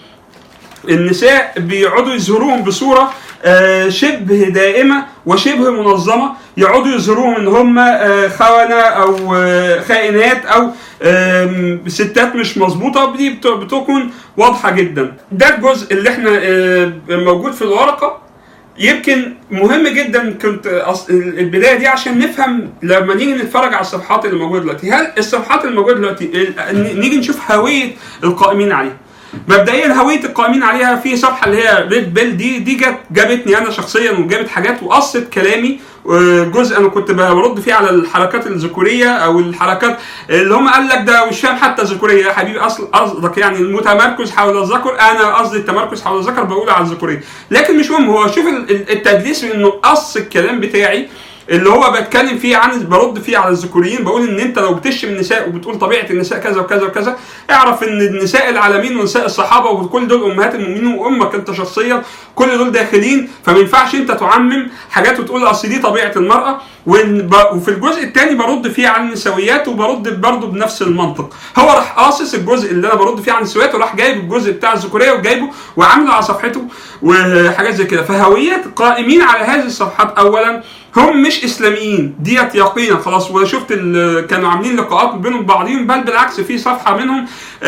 النساء بيقعدوا يظهروهم بصوره آه، شبه دائمه وشبه منظمه يقعدوا يظهروهم ان هم آه، خونه او آه، خائنات او آم، ستات مش مظبوطه دي بت- بتكون واضحه جدا ده الجزء اللي احنا آه، موجود في الورقه يمكن مهم جدا كنت أص- البدايه دي عشان نفهم لما نيجي نتفرج على الصفحات اللي موجوده دلوقتي هل الصفحات اللي موجوده دلوقتي ال- نيجي نشوف هويه القائمين عليها مبدئيا هويه القائمين عليها في صفحه اللي هي ريد بيل دي دي جت جابتني انا شخصيا وجابت حاجات وقصت كلامي آه، جزء انا كنت برد فيه على الحركات الذكوريه او الحركات اللي هم قال لك ده مش فاهم حتى الذكوريه يا حبيبي اصل قصدك يعني المتمركز حول الذكر انا قصدي التمركز حول الذكر بقول على الذكوريه لكن مش مهم هو شوف ال- ال- التدليس انه قص الكلام بتاعي اللي هو بتكلم فيه عن برد فيه على الذكوريين بقول ان انت لو بتشتم النساء وبتقول طبيعه النساء كذا وكذا وكذا اعرف ان النساء العالمين ونساء الصحابه وكل دول امهات المؤمنين وامك انت شخصيا كل دول داخلين فما ينفعش انت تعمم حاجات وتقول اصل دي طبيعه المراه وإن ب- وفي الجزء الثاني برد فيه عن النسويات وبرد برضه بنفس المنطق هو راح قاصص الجزء اللي انا برد فيه عن النسويات وراح جايب الجزء بتاع الذكوريه وجايبه وعامله على صفحته وحاجات زي كده فهويه قائمين على هذه الصفحات اولا هم مش اسلاميين ديت يقينا خلاص وشفت ال- كانوا عاملين لقاءات بينهم بعضهم بل بالعكس في صفحه منهم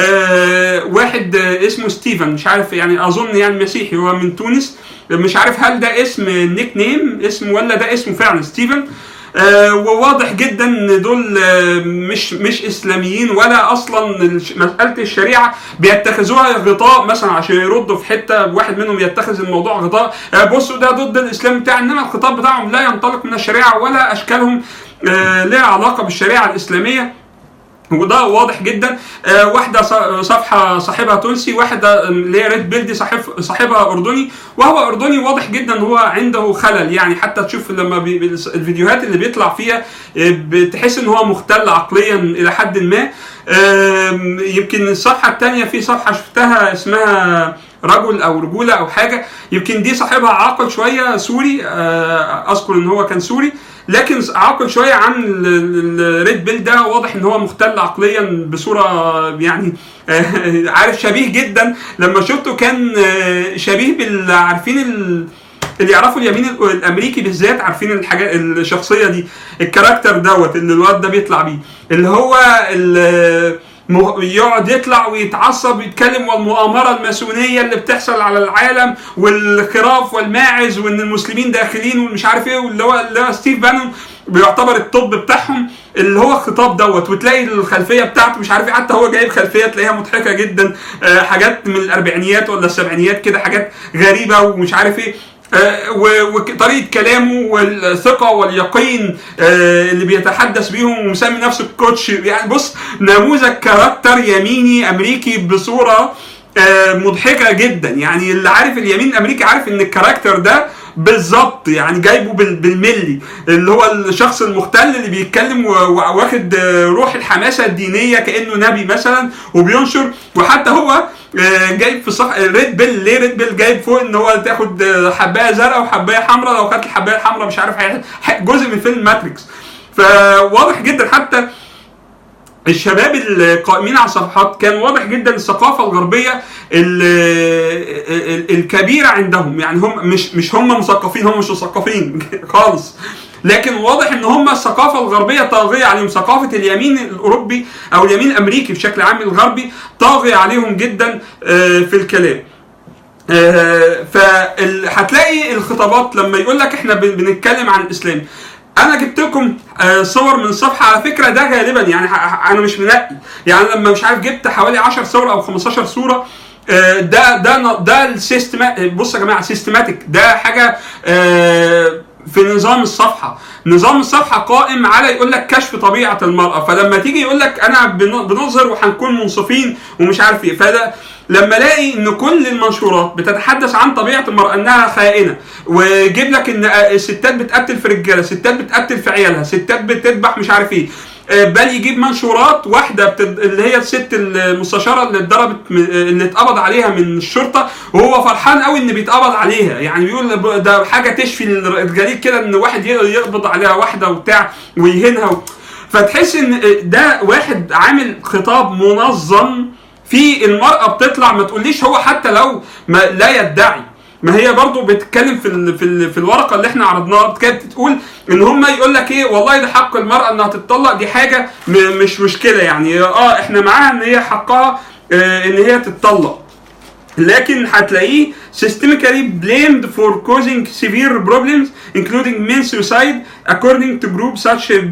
آه واحد آه اسمه ستيفن مش عارف يعني اظن يعني مسيحي هو من تونس مش عارف هل ده اسم نيك نيم اسم ولا ده اسمه فعلا ستيفن آه وواضح جدا ان دول آه مش مش اسلاميين ولا اصلا الش- مساله الشريعه بيتخذوها غطاء مثلا عشان يردوا في حته واحد منهم يتخذ الموضوع غطاء آه بصوا ده ضد الاسلام بتاع انما الخطاب بتاعهم لا ينطلق من الشريعه ولا اشكالهم آه لها علاقه بالشريعه الاسلاميه وده واضح جدا آه واحده ص- صفحه صاحبها تونسي واحده اللي هي ريد بيلدي صاحب صاحبها اردني وهو اردني واضح جدا هو عنده خلل يعني حتى تشوف لما بي بي- الفيديوهات اللي بيطلع فيها آه، بتحس ان هو مختل عقليا الى حد ما آم، يمكن الصفحه الثانيه في صفحه شفتها اسمها رجل او رجوله او حاجه يمكن دي صاحبها عاقل شويه سوري آه، اذكر ان هو كان سوري لكن عاقل شويه عن الريد بيل ده واضح ان هو مختل عقليا بصوره يعني آه، عارف شبيه جدا لما شفته كان آه، شبيه بال عارفين ال- اللي يعرفوا اليمين ال- الامريكي بالذات عارفين الحاجات الشخصيه دي الكاركتر دوت اللي الواد ده بيطلع بيه اللي هو ال- مه- يقعد يطلع ويتعصب ويتكلم والمؤامره الماسونيه اللي بتحصل على العالم والخراف والماعز وان المسلمين داخلين ومش عارف ايه واللي هو اللي هو ستيف بانون بيعتبر الطب بتاعهم اللي هو الخطاب دوت وتلاقي الخلفيه بتاعته مش عارف ايه حتى هو جايب خلفيه تلاقيها مضحكه جدا آه، حاجات من الاربعينيات ولا السبعينيات كده حاجات غريبه ومش عارف ايه آه، و- وطريقه كلامه والثقه واليقين آه، اللي بيتحدث بيهم ومسمي نفسه الكوتش يعني بص نموذج كاركتر يميني امريكي بصوره آه، مضحكه جدا يعني اللي عارف اليمين الامريكي عارف ان الكاركتر ده بالظبط يعني جايبه بال- بالملي اللي هو الشخص المختل اللي بيتكلم و- و- واخد آه، روح الحماسه الدينيه كانه نبي مثلا وبينشر وحتى هو آه، جايب في صح ريد بيل ليه ريد بيل جايب فوق ان هو تاخد آه، حبايه زرقاء وحبايه حمراء لو خدت الحبايه الحمراء مش عارف هي- ح- جزء من فيلم ماتريكس فواضح جدا حتى الشباب القائمين على الصفحات كان واضح جدا الثقافه الغربيه ال- ال- الكبيره عندهم يعني هم مش مش هم مثقفين هم مش مثقفين خالص لكن واضح ان هم الثقافه الغربيه طاغيه عليهم ثقافه اليمين الاوروبي او اليمين الامريكي بشكل عام الغربي طاغي عليهم جدا آه، في الكلام فهتلاقي الخطابات لما يقول لك احنا بن- بنتكلم عن الاسلام انا جبت لكم آه، صور من صفحه على فكره ده غالبا يعني ح- ح- انا مش منقي يعني لما مش عارف جبت حوالي 10 صور او 15 صوره آه، ده ده ن- ده السيستما بصوا يا جماعه سيستماتيك ده حاجه آه، في نظام الصفحه نظام الصفحه قائم على يقول لك كشف طبيعه المراه فلما تيجي يقول لك انا بن- بنظهر وهنكون منصفين ومش عارف ايه فده لما الاقي ان كل المنشورات بتتحدث عن طبيعه المراه انها خائنه ويجيب لك ان الستات بتقتل في رجاله ستات بتقتل في عيالها ستات بتذبح مش عارف ايه آه، بل يجيب منشورات واحده بتد... اللي هي الست المستشاره اللي اتضربت من... اللي اتقبض عليها من الشرطه وهو فرحان قوي ان بيتقبض عليها يعني بيقول ب- ده حاجه تشفي الجليد كده ان واحد ي- يقبض عليها واحده وبتاع ويهينها و... فتحس ان ده واحد عامل خطاب منظم في المرأة بتطلع ما تقوليش هو حتى لو ما لا يدعي ما هي برضو بتتكلم في ال في ال في الورقه اللي احنا عرضناها كانت بتقول ان هم يقول لك ايه والله ده حق المراه انها تتطلق دي حاجه م- مش مشكله يعني اه احنا معاها ان هي حقها آه ان هي تتطلق لكن هتلاقيه systemically blamed for causing severe problems including men suicide according to groups such as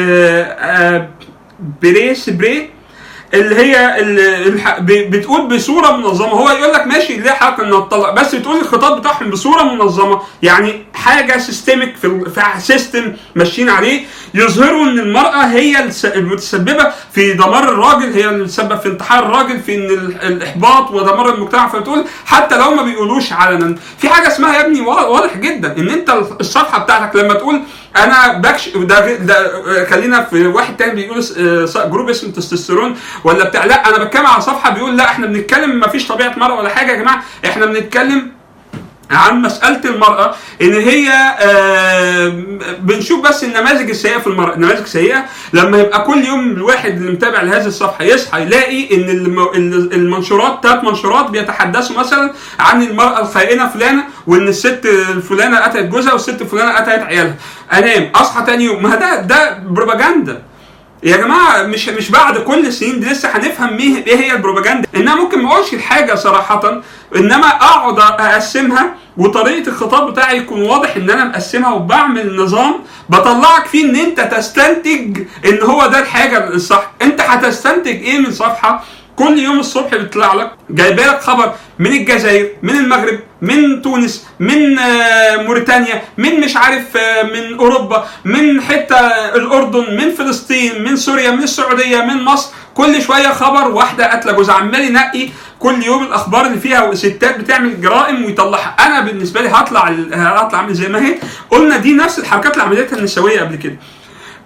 بريس بري اللي هي اللي الح- ب- بتقول بصوره منظمه هو يقول لك ماشي ليه حق ان تطلق بس بتقول الخطاب بتاعهم بصوره منظمه يعني حاجه سيستميك في ال- في سيستم ماشيين عليه يظهروا ان المراه هي الس- المتسببه في دمار الراجل هي اللي تسبب في انتحار الراجل في ان ال- الاحباط ودمار المجتمع فبتقول حتى لو ما بيقولوش علنا في حاجه اسمها يا ابني وا- واضح جدا ان انت الصفحه بتاعتك لما تقول انا بكش ده غير- ده آه، خلينا في واحد تاني بيقول س- آه، س- جروب اسمه تستوستيرون ولا بتاع لا انا بتكلم على صفحه بيقول لا احنا بنتكلم ما فيش طبيعه مرأة ولا حاجه يا جماعه احنا بنتكلم عن مسألة المرأة إن هي آه، بنشوف بس النماذج السيئة في المرأة، النماذج السيئة لما يبقى كل يوم الواحد اللي متابع لهذه الصفحة يصحى يلاقي إن الم- ال- المنشورات ثلاث منشورات بيتحدثوا مثلا عن المرأة الخائنة فلانة وإن الست الفلانة قتلت جوزها والست الفلانة قتلت عيالها. أنام أصحى تاني يوم ما ده ده بروباجندا. يا جماعه مش مش بعد كل السنين دي لسه هنفهم ميه ايه هي البروباجندا انها ممكن ما اقولش الحاجه صراحه انما اقعد اقسمها وطريقه الخطاب بتاعي يكون واضح ان انا مقسمها وبعمل نظام بطلعك فيه ان انت تستنتج ان هو ده الحاجه الصح انت هتستنتج ايه من صفحه كل يوم الصبح بيطلع لك جايبه لك خبر من الجزائر من المغرب من تونس من آه، موريتانيا من مش عارف آه، من اوروبا من حته الاردن من فلسطين من سوريا من السعوديه من مصر كل شويه خبر واحده قاتله جوزها عمال ينقي كل يوم الاخبار اللي فيها ستات بتعمل جرائم ويطلعها انا بالنسبه لي هطلع هطلع عامل زي ما هي قلنا دي نفس الحركات اللي عملتها النسويه قبل كده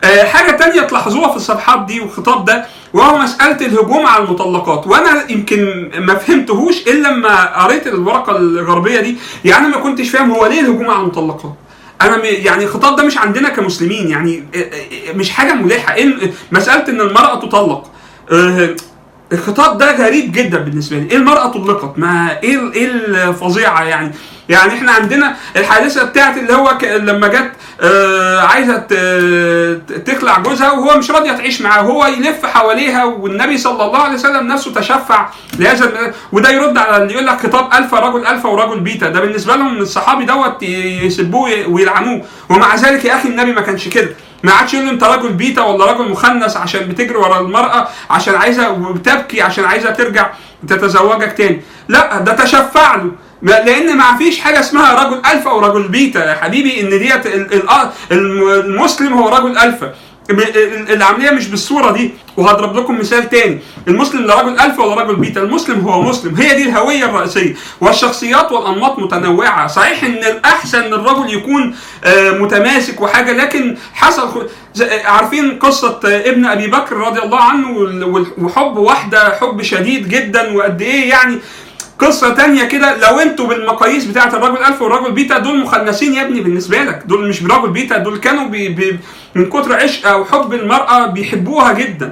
آه، حاجة تانية تلاحظوها في الصفحات دي والخطاب ده وهو مسألة الهجوم على المطلقات وأنا يمكن ما فهمتهوش إلا لما قريت الورقة الغربية دي يعني ما كنتش فاهم هو ليه الهجوم على المطلقات انا م- يعني الخطاب ده مش عندنا كمسلمين يعني آه، آه، مش حاجه ملحه إن مساله ان المراه تطلق آه، الخطاب ده غريب جدا بالنسبه لي ايه المراه طلقت ما ايه ال- ايه الفظيعه يعني يعني احنا عندنا الحادثه بتاعت اللي هو ك... لما جت آه عايزه ت... تخلع جوزها وهو مش راضيه تعيش معاه وهو يلف حواليها والنبي صلى الله عليه وسلم نفسه تشفع لهذا الم- وده يرد على اللي يقول لك خطاب الفا رجل الفا ورجل بيتا ده بالنسبه لهم الصحابي دوت ي- يسبوه ويلعنوه ومع ذلك يا اخي النبي ما كانش كده ما عادش يقول له انت رجل بيتا ولا رجل مخنث عشان بتجري ورا المراه عشان عايزه وبتبكي عشان عايزه ترجع تتزوجك تاني لا ده تشفع له ما- لان ما فيش حاجه اسمها رجل الفا ورجل بيتا يا حبيبي ان ديت ال- ال- آه الم- المسلم هو رجل الفا م- ال- العمليه مش بالصوره دي وهضرب لكم مثال تاني المسلم لا رجل الفا ولا رجل بيتا المسلم هو مسلم هي دي الهويه الرئيسيه والشخصيات والانماط متنوعه صحيح ان الاحسن ان الرجل يكون آه، متماسك وحاجه لكن حصل خ- ز- آه، عارفين قصه آه، ابن ابي بكر رضي الله عنه وال- وال- وحب واحده حب شديد جدا وقد ايه يعني قصة تانية كده لو انتوا بالمقاييس بتاعة الرجل الفا والرجل بيتا دول مخنثين يا ابني بالنسبة لك دول مش برجل بيتا دول كانوا بي بي من كتر عشق او حب المرأة بيحبوها جدا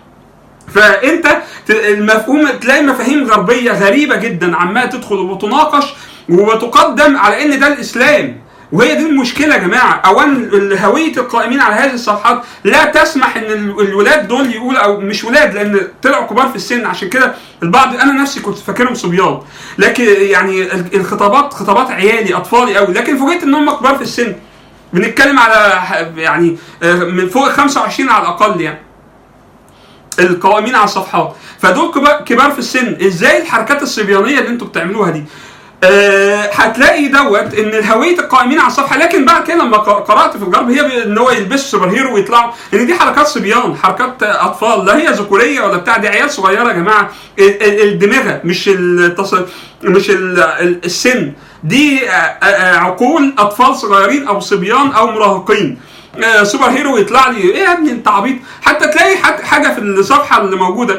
فانت ت- المفهوم تلاقي مفاهيم غربيه غريبه جدا عماله تدخل وتناقش وتقدم على ان ده الاسلام وهي دي المشكله يا جماعه اولا هويه القائمين على هذه الصفحات لا تسمح ان ال- الولاد دول يقول او مش ولاد لان طلعوا كبار في السن عشان كده البعض انا نفسي كنت فاكرهم صبيان لكن يعني ال- الخطابات خطابات عيالي اطفالي قوي لكن فوجئت ان هم كبار في السن بنتكلم على ح- يعني آه، من فوق 25 على الاقل يعني القوائمين على الصفحات فدول كبار, كبار في السن ازاي الحركات الصبيانيه اللي انتوا بتعملوها دي أه هتلاقي دوت ان هويه القائمين على الصفحه لكن بعد كده لما ق- قرات في الغرب هي ب- ان هو يلبسوا سوبر هيرو ويطلعوا ان دي حركات صبيان حركات اطفال لا هي ذكوريه ولا بتاع دي عيال صغيره يا جماعه ال- ال- الدماغه مش التص... مش ال... ال- السن دي آه، آه، عقول اطفال صغيرين او صبيان او مراهقين آه، سوبر هيرو يطلع لي ايه يا ابني انت عبيط حتى تلاقي حت- حاجه في الصفحه اللي موجوده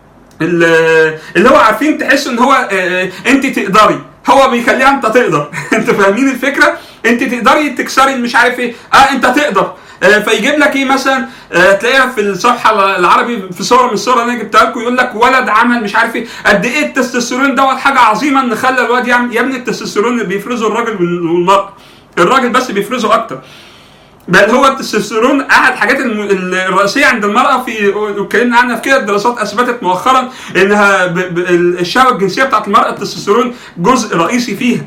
ال- اللي هو عارفين تحس ان هو آه، انت تقدري هو بيخليها انت تقدر انت فاهمين الفكره انت تقدري تكسري مش عارف ايه اه انت تقدر آه، فيجيب لك ايه مثلا آه، تلاقيها في الصفحه العربي في صوره من الصور اللي انا جبتها لكم يقول لك ولد عمل مش عارف ايه قد ايه التستوستيرون دوت حاجه عظيمه ان خلى الواد يعمل يا ابني التستوستيرون اللي بيفرزه الراجل والمراه الراجل بس بيفرزه اكتر بل هو التستوستيرون احد الحاجات الم- ال- الرئيسيه عند المراه في اتكلمنا عنها في كده الدراسات اثبتت مؤخرا انها ب... ب... الشهوه الجنسيه بتاعت المراه التستوستيرون جزء رئيسي فيها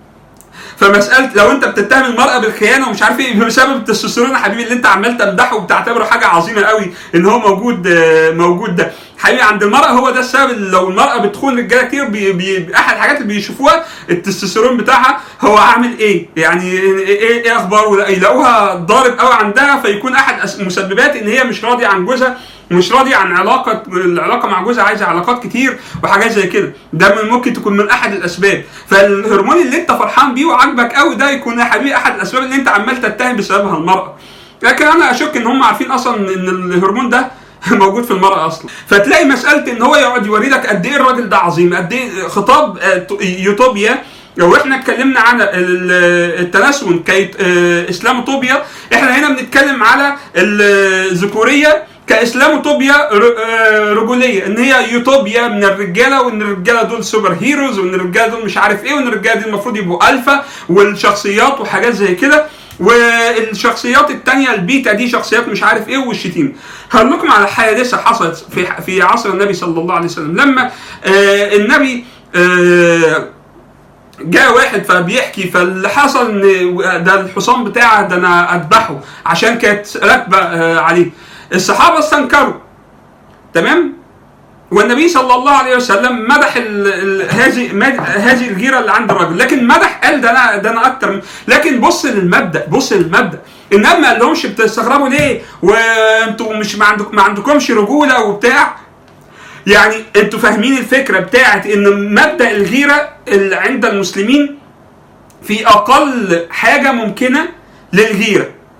فمساله لو انت بتتهم المراه بالخيانه ومش عارف ايه بسبب التستوستيرون يا حبيبي اللي انت عمال تمدحه وبتعتبره حاجه عظيمه قوي ان هو موجود آه، موجود ده حقيقي عند المراه هو ده السبب اللي لو المراه بتخون رجاله كتير بي بي احد الحاجات اللي بيشوفوها التستوستيرون بتاعها هو عامل ايه يعني ايه, إيه, إيه اخباره ولا- يلاقوها ضارب قوي عندها فيكون احد أس- مسببات ان هي مش راضيه عن جوزها مش راضيه عن علاقه العلاقه مع جوزها عايزه علاقات كتير وحاجات زي كده ده من ممكن تكون من احد الاسباب فالهرمون اللي انت فرحان بيه وعاجبك قوي ده يكون يا حبيبي احد الاسباب اللي انت عمال تتهم بسببها المراه لكن انا اشك ان هم عارفين اصلا ان الهرمون ده موجود في المرأة أصلا فتلاقي مسألة إن هو يقعد يوري لك قد إيه الراجل ده عظيم قد إيه خطاب آه، ت- يوتوبيا لو احنا اتكلمنا عن ال- التناسل كاسلاموتوبيا احنا هنا بنتكلم على الذكوريه كاسلاموتوبيا ر- آه، رجوليه ان هي يوتوبيا من الرجاله وان الرجاله دول سوبر هيروز وان الرجاله دول مش عارف ايه وان الرجاله دي المفروض يبقوا الفا والشخصيات وحاجات زي كده والشخصيات التانية البيتا دي شخصيات مش عارف ايه والشتيمة هقول لكم على حادثة حصلت في في عصر النبي صلى الله عليه وسلم لما آه النبي آه جاء واحد فبيحكي فاللي حصل ان ده الحصان بتاعه ده انا اذبحه عشان كانت راكبه آه، عليه الصحابه استنكروا تمام والنبي صلى الله عليه وسلم مدح ال ال هذه مد- هذه الغيره اللي عند الرجل لكن مدح قال ده انا ده انا اكتر من لكن بص للمبدا بص للمبدا انما ما قالهمش بتستغربوا ليه وانتوا مش ما, عندك ما عندكمش رجوله وبتاع يعني انتوا فاهمين الفكره بتاعت ان مبدا الغيره اللي عند المسلمين في اقل حاجه ممكنه للغيره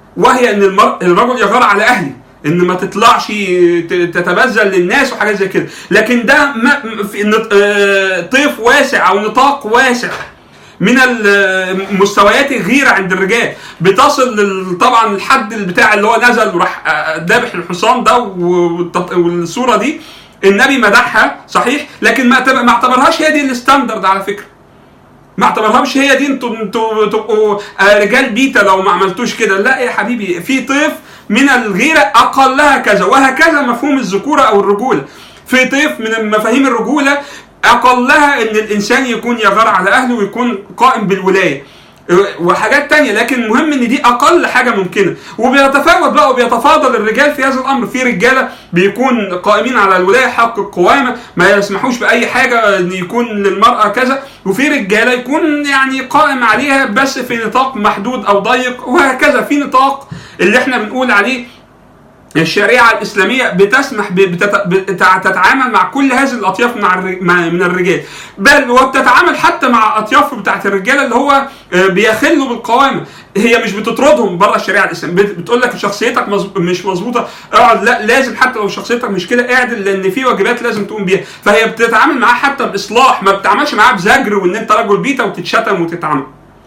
وهي ان المر... الرجل يغار على اهله ان ما تطلعش ت- تتبذل للناس وحاجات زي كده لكن ده ما في نط- آه، طيف واسع او نطاق واسع من ال- مستويات الغيره عند الرجال بتصل لل- طبعا الحد بتاع اللي هو نزل وراح آه، ذابح الحصان ده والتط- والصوره دي النبي مدحها صحيح لكن ما اعتبر- ما اعتبرهاش هي دي الستاندرد على فكره ما اعتبرهاش هي دي انتوا انتوا تبقوا آه، رجال بيتا لو ما عملتوش كده لا يا حبيبي في طيف من الغيره اقلها كذا وهكذا مفهوم الذكوره او الرجوله في طيف من مفاهيم الرجوله اقلها ان الانسان يكون يغار على اهله ويكون قائم بالولايه وحاجات تانية لكن المهم ان دي اقل حاجة ممكنة وبيتفاوت بقى وبيتفاضل الرجال في هذا الامر في رجالة بيكون قائمين على الولاية حق القوامة ما يسمحوش باي حاجة ان يكون للمرأة كذا وفي رجالة يكون يعني قائم عليها بس في نطاق محدود او ضيق وهكذا في نطاق اللي احنا بنقول عليه الشريعة الإسلامية بتسمح ب- بتت- بتع- تتعامل مع كل هذه الأطياف مع الر- مع- من الرجال بل وبتتعامل حتى مع أطياف بتاعت الرجالة اللي هو آه، بيخلوا بالقوامة هي مش بتطردهم بره الشريعة الإسلامية بت- بتقول لك شخصيتك مظب- مش مظبوطة اقعد لا لازم حتى لو شخصيتك مش كده اعدل لأن في واجبات لازم تقوم بيها فهي بتتعامل معاه حتى بإصلاح ما بتتعاملش معاه بزجر وإن أنت رجل بيتا وتتشتم وتتعامل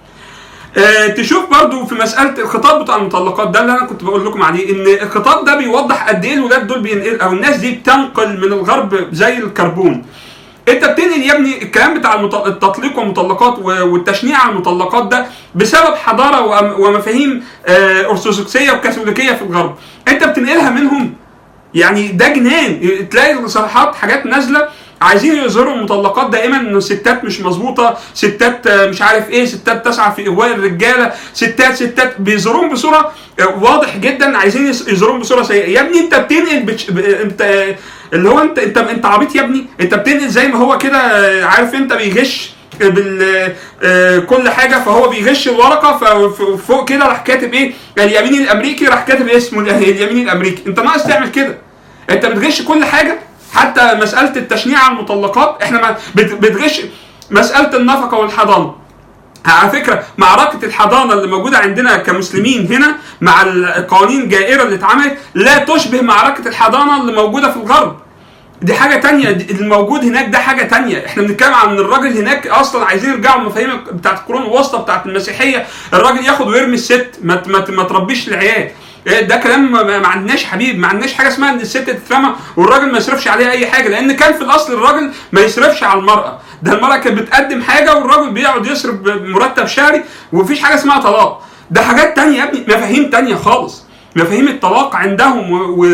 آه، تشوف برضو في مساله الخطاب بتاع المطلقات ده اللي انا كنت بقول لكم عليه ان الخطاب ده بيوضح قد ايه الولاد دول بينقل او الناس دي بتنقل من الغرب زي الكربون انت بتنقل يا ابني الكلام بتاع المط- التطليق والمطلقات و- والتشنيع على المطلقات ده بسبب حضاره وأم- ومفاهيم آه، ارثوذكسيه وكاثوليكيه في الغرب انت بتنقلها منهم يعني ده جنان تلاقي صفحات حاجات نازله عايزين يظهروا المطلقات دائما انه ستات مش مظبوطه ستات آه، مش عارف ايه ستات تسعى في اغواء الرجاله ستات ستات بيظهروهم بصوره آه، واضح جدا عايزين يس- يظهروهم بصوره سيئه يا ابني انت بتنقل بتش... ب... انت آه، اللي هو انت انت انت عبيط يا ابني انت بتنقل زي ما هو كده آه، عارف انت بيغش بال آه، كل حاجه فهو بيغش الورقه ففوق كده راح كاتب ايه اليمين الامريكي راح كاتب اسمه اليمين الامريكي انت ناقص تعمل كده انت بتغش كل حاجه حتى مساله التشنيع على المطلقات احنا ما بت- بتغش مساله النفقه والحضانه على فكره معركه الحضانه اللي موجوده عندنا كمسلمين هنا مع القوانين الجائره اللي اتعملت لا تشبه معركه الحضانه اللي موجوده في الغرب دي حاجة تانية دي- الموجود هناك ده حاجة تانية احنا بنتكلم عن ان الراجل هناك اصلا عايزين يرجعوا المفاهيم بتاعت القرون الوسطى بتاعت المسيحية الراجل ياخد ويرمي الست ما, ت- ما, ت- ما تربيش العيال إيه ده كلام ما- ما ما عندناش حبيب ما عندناش حاجه اسمها ان الست تترمى والراجل ما يصرفش عليها اي حاجه لان كان في الاصل الراجل ما يصرفش على المراه ده المراه كانت بتقدم حاجه والراجل بيقعد يصرف مرتب شهري ومفيش حاجه اسمها طلاق ده حاجات تانية يا ابني مفاهيم تانية خالص مفاهيم الطلاق عندهم و و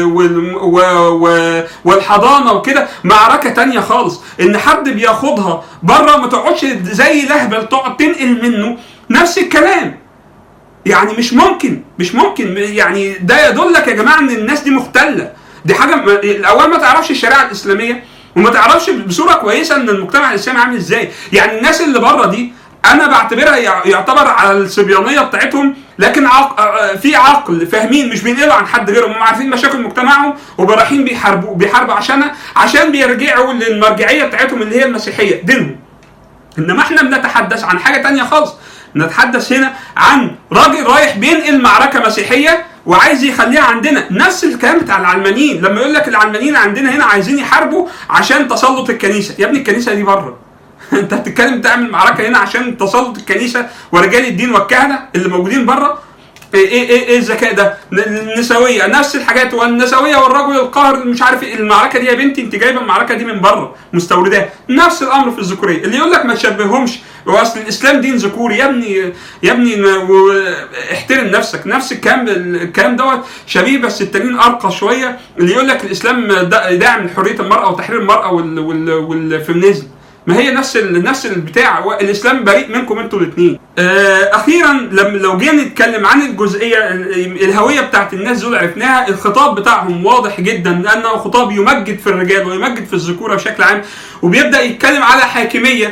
و و والحضانه وكده معركه تانية خالص ان حد بياخدها بره ما تقعدش زي لهبل تقعد تنقل منه نفس الكلام يعني مش ممكن مش ممكن يعني ده يدلك يا جماعه ان الناس دي مختله دي حاجه م- الاول ما تعرفش الشريعه الاسلاميه وما تعرفش بصوره كويسه ان المجتمع الاسلامي عامل ازاي يعني الناس اللي بره دي انا بعتبرها يع- يعتبر على الصبيانيه بتاعتهم لكن عق... آه، في عقل فاهمين مش بينقلوا عن حد غيرهم هم عارفين مشاكل مجتمعهم ورايحين بيحاربوا بيحاربوا عشانها عشان بيرجعوا للمرجعيه بتاعتهم اللي هي المسيحيه دينهم انما احنا بنتحدث عن حاجه تانية خالص نتحدث هنا عن راجل رايح بينقل معركه مسيحيه وعايز يخليها عندنا نفس الكلام بتاع العلمانيين لما يقول لك العلمانيين عندنا هنا عايزين يحاربوا عشان تسلط الكنيسه يا ابني الكنيسه دي بره انت بتتكلم تعمل معركه هنا عشان تسلط الكنيسه ورجال الدين والكهنه اللي موجودين بره ايه ايه ايه, إيه الذكاء ده؟ ن- النسويه نفس الحاجات والنسويه والرجل القهر مش عارف ايه المعركه دي يا بنتي انت جايبه المعركه دي من بره مستورداه نفس الامر في الذكوريه اللي يقول لك ما تشبههمش هو اصل الاسلام دين ذكوري يا ابني يا ابني ما- و- احترم نفسك نفس الكلام الكلام دوت شبيه بس التانيين ارقى شويه اللي يقول لك الاسلام دا- داعم لحريه المراه وتحرير المراه وال وال والفيمينيزم ما هي نفس ال... نفس البتاع هو الاسلام بريء منكم انتوا الاثنين. آه اخيرا لما لو جينا نتكلم عن الجزئيه ال- الهويه بتاعت الناس دول عرفناها الخطاب بتاعهم واضح جدا لانه خطاب يمجد في الرجال ويمجد في الذكوره بشكل عام وبيبدا يتكلم على حاكميه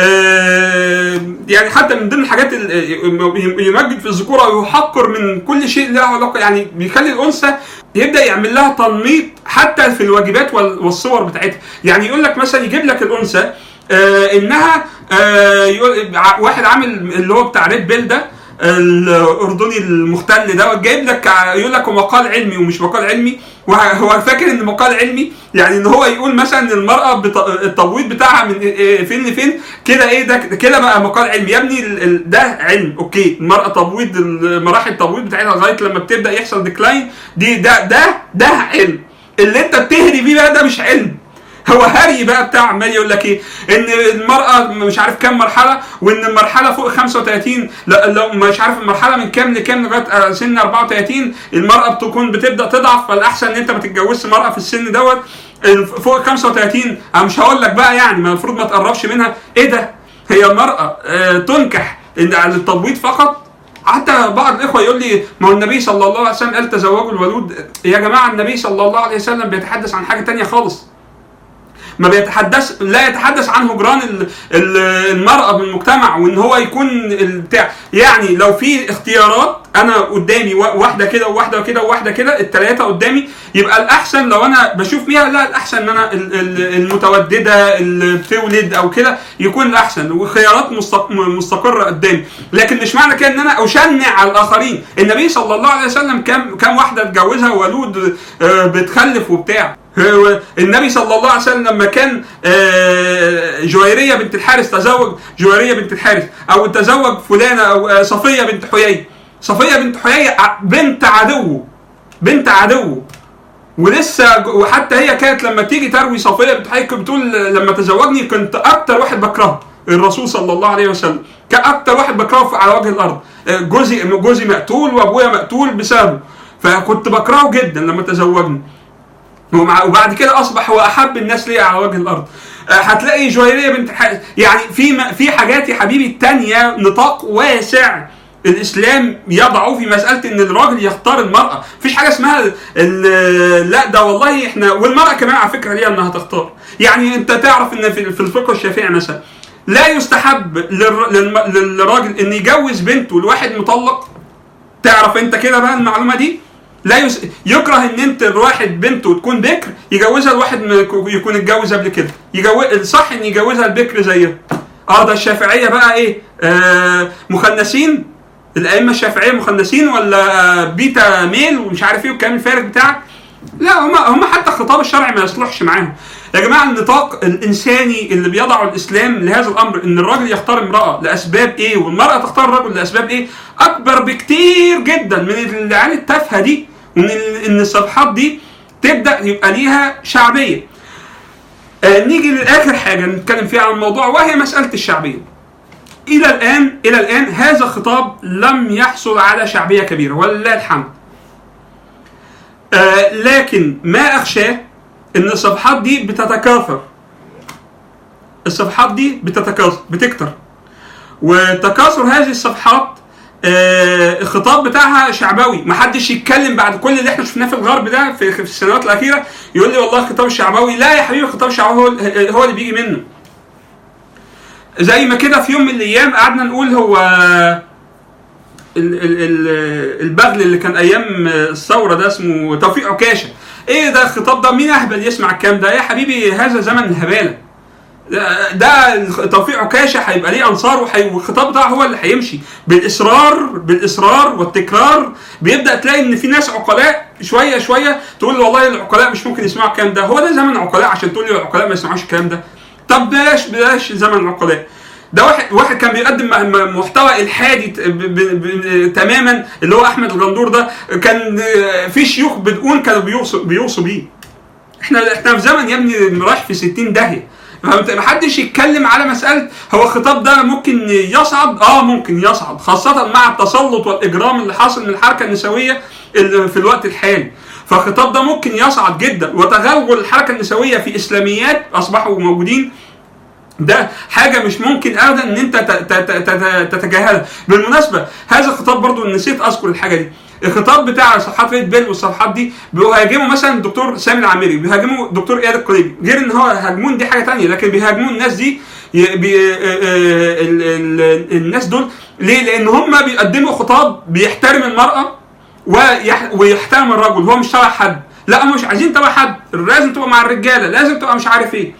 آه، يعني حتى من ضمن الحاجات ال- يمجد في الذكوره ويحقر من كل شيء له علاقه يعني بيخلي الانثى يبدا يعمل لها تنميط حتى في الواجبات وال- والصور بتاعتها يعني يقول لك مثلا يجيب لك الانثى آه انها آه يقول ع- واحد عامل اللي هو بتاع ريد بيل ده الاردني المختل ده جايب لك ع- يقول لك هو مقال علمي ومش مقال علمي وهو فاكر ان مقال علمي يعني ان هو يقول مثلا ان المراه بت- التبويض بتاعها من إيه فين لفين كده ايه ده كده بقى مقال علمي يا ابني ال- ال- ده علم اوكي المراه تبويض مراحل التبويض بتاعتها لغايه لما بتبدا يحصل ديكلاين دي ده ده ده علم اللي انت بتهري بيه بقى ده مش علم هو هري بقى بتاع عمال يقول لك ايه ان المراه مش عارف كام مرحله وان المرحله فوق 35 لا لو مش عارف المرحله من كام لكام لغايه سن 34 المراه بتكون بتبدا تضعف فالاحسن ان انت ما تتجوزش مراه في السن دوت فوق 35 انا مش هقول لك بقى يعني ما المفروض ما تقربش منها ايه ده هي المراه آه، تنكح إن على التبويض فقط حتى بعض الاخوه يقول لي ما هو النبي صلى الله عليه وسلم قال تزوجوا الولود يا جماعه النبي صلى الله عليه وسلم بيتحدث عن حاجه تانية خالص ما بيتحدث لا يتحدث عن هجران ال- ال- المرأة بالمجتمع وان هو يكون البتاع يعني لو في اختيارات انا قدامي وا- واحدة كده وواحدة كده وواحدة كده التلاتة قدامي يبقى الاحسن لو انا بشوف فيها لا الاحسن ان انا ال- ال- المتوددة اللي بتولد او كده يكون الاحسن وخيارات مستق- مستقرة قدامي لكن مش معنى كده ان انا اشنع على الاخرين النبي صلى الله عليه وسلم كم كم واحدة اتجوزها ولود آه، بتخلف وبتاع هو النبي صلى الله عليه وسلم لما كان آه، جويريه بنت الحارث تزوج جويريه بنت الحارث او تزوج فلانه او آه، صفيه بنت حيي صفيه بنت حيي ع- بنت عدوه بنت عدوه ولسه ج- وحتى هي كانت لما تيجي تروي صفيه بنت حيي كانت بتقول لما تزوجني كنت اكتر واحد بكرهه الرسول صلى الله عليه وسلم كان اكتر واحد بكرهه على وجه الارض آه، جوزي جوزي مقتول وابويا مقتول بسببه فكنت بكرهه جدا لما تزوجني ومع وبعد كده اصبح هو احب الناس ليه على وجه الارض آه، هتلاقي جويريه بنت الحارث يعني في م- في حاجات يا حبيبي التانية نطاق واسع الاسلام يضعه في مساله ان الراجل يختار المراه مفيش حاجه اسمها ال- ال- لا ده والله احنا والمراه كمان على فكره ليها انها تختار يعني انت تعرف ان في في الفقه الشافعي مثلا لا يستحب للر- للم- للراجل ان يجوز بنته لواحد مطلق تعرف انت كده بقى المعلومه دي لا يس... يكره ان انت الواحد بنته تكون بكر يجوزها لواحد م- يكون اتجوز قبل كده يجوز الصح ان يجوزها البكر زيها اه ده الشافعيه بقى ايه آه مخنثين الائمه الشافعيه مخنثين ولا بيتا ميل ومش عارف ايه والكلام الفارغ بتاعك لا هم هم حتى الخطاب الشرعي ما يصلحش معاهم يا جماعه النطاق الانساني اللي بيضعه الاسلام لهذا الامر ان الراجل يختار امراه لاسباب ايه والمراه تختار الرجل لاسباب ايه اكبر بكتير جدا من العيال التافهه دي ومن ال- ان الصفحات دي تبدا يبقى ليها شعبيه آه نيجي لاخر حاجه نتكلم فيها عن الموضوع وهي مساله الشعبيه الى الان الى الان هذا الخطاب لم يحصل على شعبيه كبيره ولله الحمد آه لكن ما اخشاه ان الصفحات دي بتتكاثر الصفحات دي بتتكاثر بتكتر وتكاثر هذه الصفحات آه الخطاب بتاعها شعبوي محدش يتكلم بعد كل اللي احنا شفناه في الغرب ده في, في السنوات الاخيره يقول لي والله الخطاب الشعبوي لا يا حبيبي الخطاب الشعبوي هو, هو اللي بيجي منه زي ما كده في يوم من الايام قعدنا نقول هو ال- ال- ال- البغل اللي كان ايام الثوره ده اسمه توفيق عكاشه ايه ده الخطاب ده مين اهبل يسمع الكلام ده يا حبيبي هذا زمن الهباله ده- ده توفيق عكاشه هيبقى ليه انصار وحي- والخطاب بتاعه هو اللي هيمشي بالاصرار بالاصرار والتكرار بيبدا تلاقي ان في ناس عقلاء شويه شويه تقول والله العقلاء مش ممكن يسمعوا الكلام ده هو ده زمن عقلاء عشان تقول لي العقلاء ما يسمعوش الكلام ده طب بلاش بلاش زمن العقلاء ده واحد واحد كان بيقدم م- م- محتوى الحادي ت- ب- ب- ب- تماما اللي هو احمد الغندور ده كان آه، في شيوخ بدقون كانوا بيوصوا بيوصوا بيه احنا احنا في زمن يا ابني رايح في 60 داهيه فهمت محدش يتكلم على مساله هو الخطاب ده ممكن يصعد اه ممكن يصعد خاصه مع التسلط والاجرام اللي حاصل من الحركه النسويه اللي في الوقت الحالي فالخطاب ده ممكن يصعد جدا وتغلغل الحركه النسويه في اسلاميات اصبحوا موجودين ده حاجه مش ممكن ابدا ان انت ت- ت- ت- ت- تتجاهلها بالمناسبه هذا الخطاب برضو نسيت اذكر الحاجه دي الخطاب بتاع صفحات ريد بيل والصفحات دي بيهاجموا مثلا الدكتور سامي العميري بيهاجموا الدكتور اياد القليبي غير ان هو هاجمون دي حاجه تانية لكن بيهاجموا الناس دي ي- بي آه، آه، ال- ال- الناس دول ليه؟ لان هم بيقدموا خطاب بيحترم المراه ويح- ويحترم الرجل هو مش تبع حد لا هم مش عايزين تبع حد لازم تبقى مع الرجاله لازم تبقى مش عارف ايه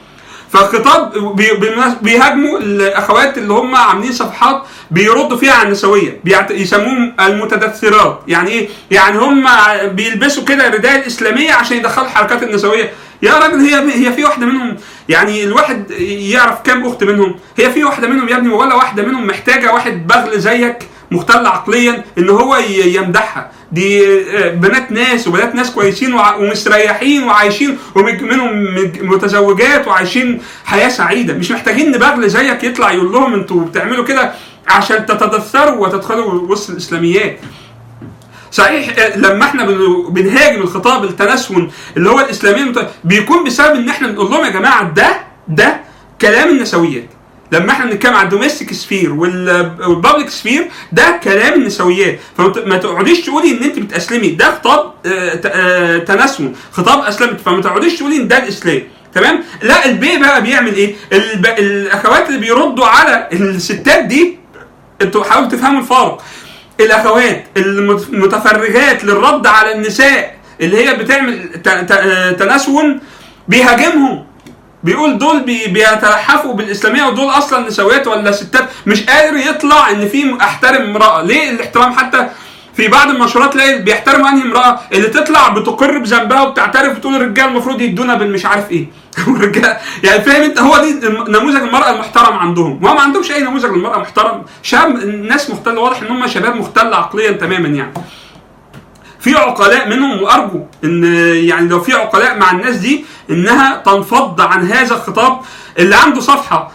فالخطاب بي- بالمناس- بيهاجموا الاخوات اللي هم عاملين صفحات بيردوا فيها عن النسويه بيعت- يسموهم المتدثرات يعني ايه يعني هم بيلبسوا كده الرداء الاسلاميه عشان يدخلوا الحركات النسويه يا راجل هي هي في واحده منهم يعني الواحد يعرف كام اخت منهم هي في واحده منهم يا ابني ولا واحده منهم محتاجه واحد بغل زيك مختل عقليا ان هو ي- يمدحها دي آه، بنات ناس وبنات ناس كويسين وع- ومستريحين وعايشين ومنهم متزوجات وعايشين حياه سعيده مش محتاجين نبغل زيك يطلع يقول لهم انتوا بتعملوا كده عشان تتدثروا وتدخلوا وسط الاسلاميات صحيح آه، لما احنا بن- بنهاجم الخطاب التنسون اللي هو الاسلامي المت- بيكون بسبب ان احنا بنقول لهم يا جماعه ده ده كلام النسويات لما احنا بنتكلم عن الدوميستيك سفير والبابليك سفير ده كلام النسويات فما تقعديش تقولي ان انت بتاسلمي ده خطاب آه، ت- آه، تنسون خطاب اسلمت فما تقعديش تقولي ان ده الاسلام تمام لا البي بقى بيعمل ايه الب... الاخوات اللي بيردوا على الستات دي انتوا حاولوا تفهموا الفرق الاخوات المتفرغات للرد على النساء اللي هي بتعمل ت- ت- تنسون بيهاجمهم بيقول دول بي بيتلحفوا بالاسلاميه ودول اصلا نسويات ولا ستات مش قادر يطلع ان في احترم امراه ليه الاحترام حتى في بعض المنشورات تلاقي بيحترموا انهي امراه اللي تطلع بتقر بذنبها وبتعترف وتقول الرجال المفروض يدونا بالمش عارف ايه والرجال يعني فاهم انت هو دي نموذج المراه المحترم عندهم وهم ما عندهمش اي نموذج للمراه محترم شاب ناس مختله واضح ان هم شباب مختل عقليا تماما يعني في عقلاء منهم وارجو ان يعني لو في عقلاء مع الناس دي انها تنفض عن هذا الخطاب اللي عنده صفحه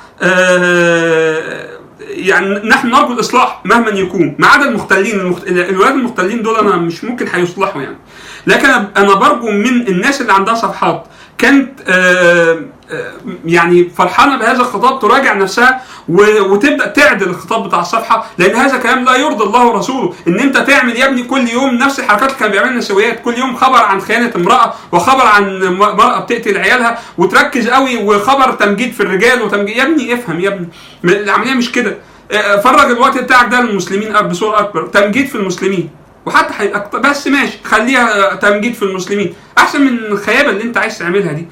آه، يعني نحن نرجو الاصلاح مهما يكون ما عدا المختلين المخت... الولاد المختلين دول انا مش ممكن هيصلحوا يعني لكن أنا- انا برجو من الناس اللي عندها صفحات كانت آه، آه، يعني فرحانه بهذا الخطاب تراجع نفسها و- وتبدا تعدل الخطاب بتاع الصفحه لان هذا كلام لا يرضي الله ورسوله ان انت تعمل يا ابني كل يوم نفس الحركات اللي كانوا بيعملها النسويات كل يوم خبر عن خيانه امراه وخبر عن م- امراه بتقتل عيالها وتركز قوي وخبر تمجيد في الرجال وتمجيد يا ابني افهم يا ابني م- العمليه مش كده آه، فرج الوقت بتاعك ده للمسلمين بصوره اكبر تمجيد في المسلمين وحتى هيبقى أكتر- بس ماشي خليها آه، تمجيد في المسلمين احسن من الخيابه اللي انت عايز تعملها دي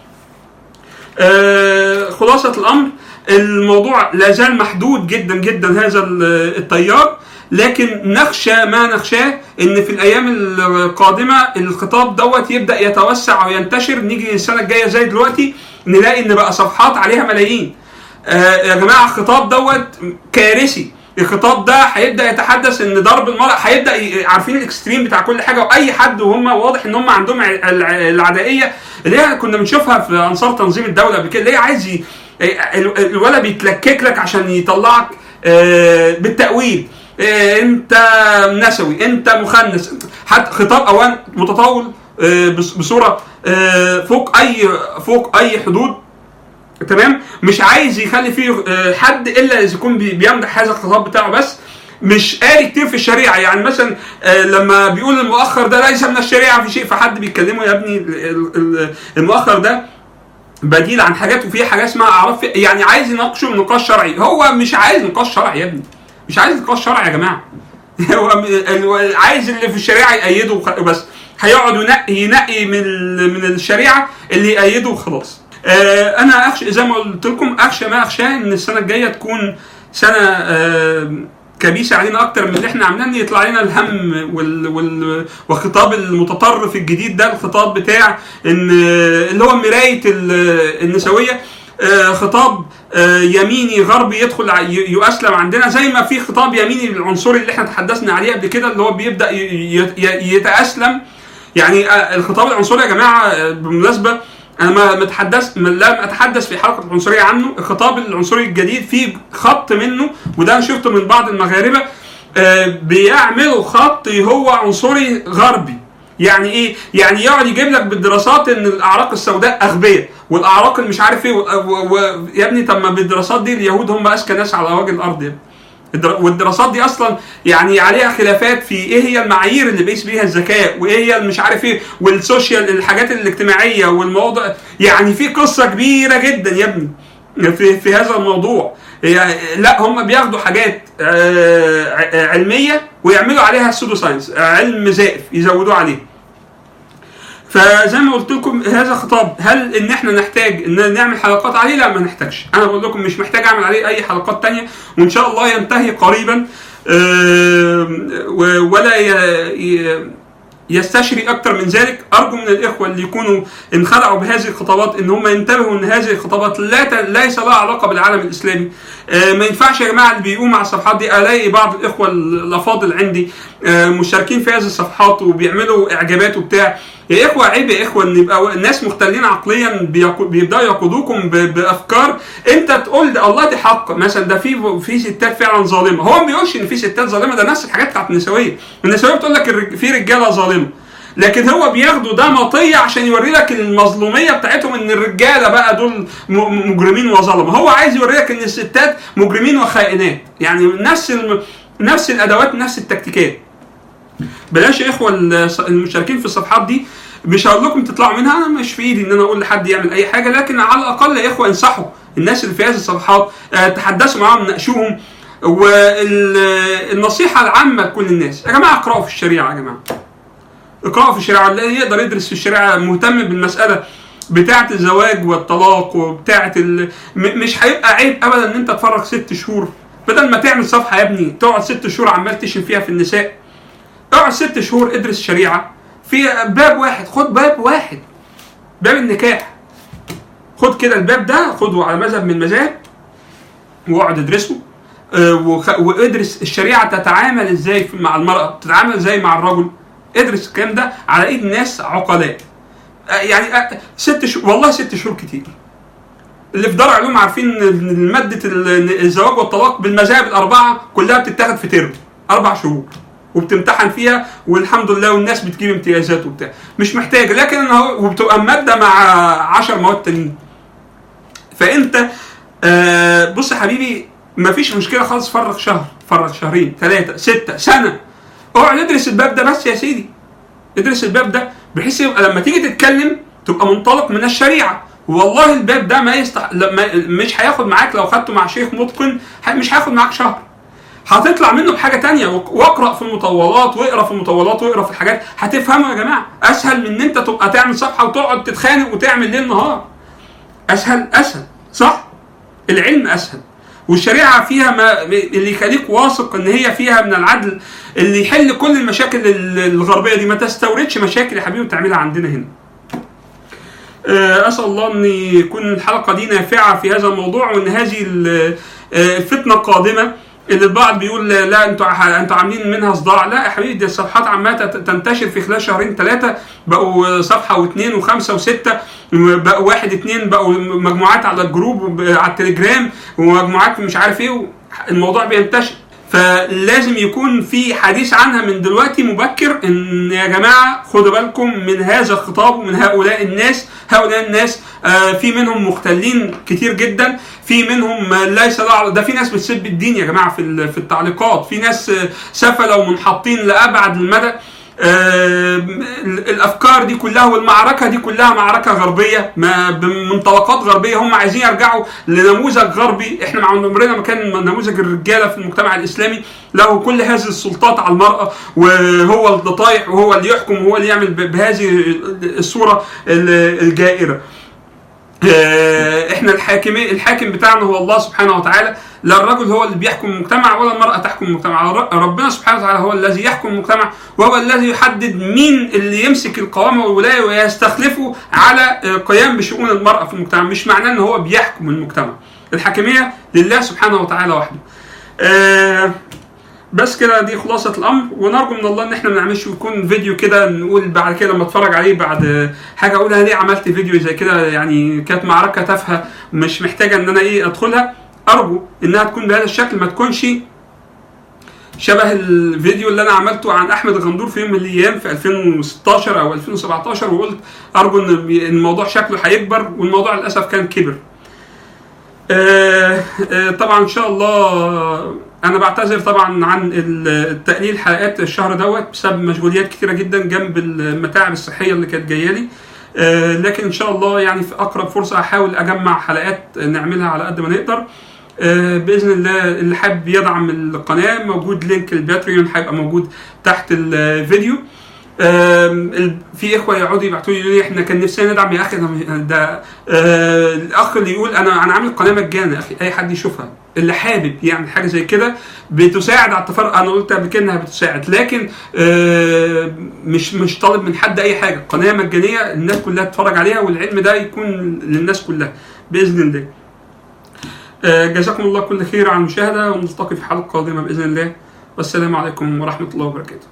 آه، خلاصة الأمر الموضوع لا زال محدود جدا جدا هذا ال- التيار لكن نخشى ما نخشاه ان في الايام القادمه الخطاب دوت يبدا يتوسع وينتشر نيجي السنه الجايه زي دلوقتي نلاقي ان بقى صفحات عليها ملايين آه يا جماعه الخطاب دوت كارثي الخطاب ده هيبدا يتحدث ان ضرب المرأة هيبدا ي- عارفين الاكستريم بتاع كل حاجه واي حد وهم واضح ان هم عندهم ع- الع- العدائيه اللي هي كنا بنشوفها في انصار تنظيم الدوله قبل كده اللي هي عايز ي- ال- الولد بيتلكك لك عشان يطلعك آه، بالتاويل آه، انت نسوي انت مخنث حتى خطاب اوان متطاول آه، بص- بصوره آه، فوق اي فوق اي حدود تمام مش عايز يخلي فيه آه، حد الا اذا يكون بي- بيمدح هذا الخطاب بتاعه بس مش قاري كتير في الشريعه يعني مثلا آه، لما بيقول المؤخر ده ليس من الشريعه في شيء فحد بيتكلمه يا ابني ال- ال- ال- المؤخر ده بديل عن حاجات وفي حاجه اسمها اعراف في- يعني عايز يناقشه نقاش شرعي هو مش عايز نقاش شرعي يا ابني مش عايز نقاش شرعي يا جماعه هو م- ال- عايز اللي في الشريعه يأيده وخ- بس هيقعد ينقي ينقي من ال- من الشريعه اللي يأيده وخلاص آه انا اخشى زي ما قلت لكم اخشى ما اخشاه ان السنه الجايه تكون سنه آه كبيسه علينا اكتر من اللي احنا عاملين إن يطلع لنا الهم وال وال والخطاب المتطرف الجديد ده الخطاب بتاع ان اللي هو مرايه ال- النسويه آه، خطاب آه، يميني غربي يدخل ع- ي- يؤسلم عندنا زي ما في خطاب يميني العنصري اللي احنا تحدثنا عليه قبل كده اللي هو بيبدا ي- ي- ي- يتاسلم يعني آه، الخطاب العنصري يا جماعه آه، بالمناسبه انا ما متحدث لم اتحدث في حلقه العنصريه عنه الخطاب العنصري الجديد فيه خط منه وده انا شفته من بعض المغاربه آه، بيعملوا خط هو عنصري غربي يعني ايه؟ يعني يقعد يجيب لك بالدراسات ان الاعراق السوداء اغبياء والاعراق اللي مش عارف ايه و... و... و... يا ابني طب ما بالدراسات دي اليهود هم اذكى ناس على وجه الارض يا ابني. الدر- والدراسات دي اصلا يعني عليها خلافات في ايه هي المعايير اللي بيقيس بيها الذكاء وايه هي مش عارف ايه والسوشيال الحاجات الاجتماعيه والمواضيع يعني في قصه كبيره جدا يا ابني في في هذا الموضوع يعني لا هم بياخدوا حاجات آه، ع- علميه ويعملوا عليها سودو ساينس علم زائف يزودوه عليه فزي ما قلت لكم هذا خطاب هل ان احنا نحتاج ان نعمل حلقات عليه لا ما نحتاجش انا بقول لكم مش محتاج اعمل عليه اي حلقات تانية وان شاء الله ينتهي قريبا آه، و- ولا ي- ي- يستشري اكتر من ذلك ارجو من الاخوه اللي يكونوا انخدعوا بهذه الخطابات ان هم ينتبهوا ان هذه الخطابات لا ت... ليس لها علاقه بالعالم الاسلامي آه ما ينفعش يا جماعه اللي بيقوموا على الصفحات دي الاقي بعض الاخوه الافاضل عندي آه مشتركين في هذه الصفحات وبيعملوا اعجابات وبتاع يا اخوه عيب يا اخوه ان يبقى ناس مختلين عقليا بيقو- بيبداوا يقودوكم ب... بافكار انت تقول ده الله دي حق مثلا ده في في ستات فعلا ظالمه هو ما بيقولش ان في ستات ظالمه ده نفس الحاجات بتاعت النسويه النسويه بتقول لك الرج- في رجاله ظالمه لكن هو بياخدوا ده مطيه عشان يوري لك المظلوميه بتاعتهم ان الرجاله بقى دول م- مجرمين وظلمه هو عايز يوري لك ان الستات مجرمين وخائنات يعني نفس الم... نفس الادوات نفس التكتيكات بلاش يا اخوه الص- المشتركين في الصفحات دي مش هقول لكم تطلعوا منها انا مش في ايدي ان انا اقول لحد يعمل اي حاجه لكن على الاقل يا اخوه انصحوا الناس اللي في هذه الصفحات آه، تحدثوا معاهم ناقشوهم والنصيحه العامه لكل الناس يا جماعه اقراوا في الشريعه يا جماعه اقراوا في الشريعه اللي يقدر يدرس في الشريعه مهتم بالمساله بتاعه الزواج والطلاق وبتاعه ال... م- مش هيبقى عيب ابدا ان انت تفرغ ست شهور بدل ما تعمل صفحه يا ابني تقعد ست شهور عمال تشتم فيها في النساء اقعد ست شهور ادرس شريعه في باب واحد خد باب واحد باب النكاح خد كده الباب ده خده على مذهب من المذاهب واقعد ادرسه آه، وخ- وادرس الشريعه تتعامل ازاي في- مع المراه تتعامل ازاي مع الرجل ادرس الكلام ده على ايد ناس عقلاء آه، يعني آه، ست شهور والله ست شهور كتير اللي في دار علوم عارفين ان ماده ال- الزواج والطلاق بالمذاهب الاربعه كلها بتتاخد في ترم اربع شهور وبتمتحن فيها والحمد لله والناس بتجيب امتيازات وبتاع مش محتاج لكن أنا هو- وبتبقى ماده مع 10 مواد تانيين فانت آه بص يا حبيبي مفيش مشكله خالص فرغ شهر فرغ شهرين ثلاثه سته سنه اقعد ادرس الباب ده بس يا سيدي ادرس الباب ده بحيث يبقى لما تيجي تتكلم تبقى منطلق من الشريعه والله الباب ده ما يستح... لما مش هياخد معاك لو خدته مع شيخ متقن ه- مش هياخد معاك شهر هتطلع منه بحاجه تانية وق- واقرا في المطولات واقرا في المطولات واقرا في الحاجات هتفهموا يا جماعه اسهل من ان انت تبقى تعمل صفحه وتقعد تتخانق وتعمل ليل نهار اسهل اسهل صح العلم اسهل والشريعه فيها ما اللي يخليك واثق ان هي فيها من العدل اللي يحل كل المشاكل ال- الغربيه دي ما تستوردش مشاكل يا حبيبي وتعملها عندنا هنا آه، اسال الله ان يكون الحلقه دي نافعه في هذا الموضوع وان هذه ال- آه، الفتنه القادمه اللي البعض بيقول لا انتوا ع- انتوا عاملين منها صداع لا يا حبيبي دي الصفحات عماله تت- تنتشر في خلال شهرين ثلاثه بقوا صفحه واثنين وخمسه وسته بقوا واحد اثنين بقوا مجموعات على الجروب وب- على التليجرام ومجموعات مش عارف ايه الموضوع بينتشر فلازم يكون في حديث عنها من دلوقتي مبكر ان يا جماعه خدوا بالكم من هذا الخطاب ومن هؤلاء الناس هؤلاء الناس آه، في منهم مختلين كتير جدا في منهم آه، ليس له ده في ناس بتسب الدين يا جماعه في ال- في التعليقات في ناس آه، سفله ومنحطين لابعد المدى آه، ال- الافكار دي كلها والمعركه دي كلها معركه غربيه ما بمنطلقات غربيه هم عايزين يرجعوا لنموذج غربي احنا مع عمرنا ما كان نموذج الرجاله في المجتمع الاسلامي له كل هذه السلطات على المراه وهو اللي طايح وهو اللي يحكم وهو اللي يعمل ب- بهذه الصوره ال- الجائره آه، احنا الحاكمين الحاكم بتاعنا هو الله سبحانه وتعالى لا الرجل هو اللي بيحكم المجتمع ولا المرأة تحكم المجتمع ر- ربنا سبحانه وتعالى هو الذي يحكم المجتمع وهو الذي يحدد مين اللي يمسك القوامة والولاية ويستخلفه على آه، قيام بشؤون المرأة في المجتمع مش معناه ان هو بيحكم المجتمع الحاكمية لله سبحانه وتعالى وحده آه، بس كده دي خلاصة الأمر ونرجو من الله إن إحنا ما نعملش يكون فيديو كده نقول بعد كده لما أتفرج عليه بعد حاجة أقولها ليه عملت فيديو زي كده يعني كانت معركة تافهة مش محتاجة إن أنا إيه أدخلها أرجو إنها تكون بهذا الشكل ما تكونش شبه الفيديو اللي انا عملته عن احمد الغندور في يوم من الايام في 2016 او 2017 وقلت ارجو ان الموضوع شكله هيكبر والموضوع للاسف كان كبر. آه، آه، طبعا ان شاء الله انا بعتذر طبعا عن التقليل حلقات الشهر دوت بسبب مشغوليات كتيره جدا جنب المتاعب الصحيه اللي كانت جايه لي آه، لكن ان شاء الله يعني في اقرب فرصه هحاول اجمع حلقات نعملها على قد ما نقدر آه، باذن الله اللي حابب يدعم القناه موجود لينك الباتريون هيبقى موجود تحت الفيديو آم، ال- في اخوه يقعدوا يبعتوا لي يقولوا لي احنا كان نفسنا ندعم يا اخي أنا- ده آه، الاخ اللي يقول انا انا عامل قناه مجانا يا اخي اي حد يشوفها اللي حابب يعمل حاجه زي كده بتساعد على التفرق انا قلت قبل كده انها بتساعد لكن آه، مش مش طالب من حد اي حاجه قناه مجانيه الناس كلها تتفرج عليها والعلم ده يكون للناس كلها باذن الله آه، جزاكم الله كل خير على المشاهده ونلتقي في حلقه قادمه باذن الله والسلام عليكم ورحمه الله وبركاته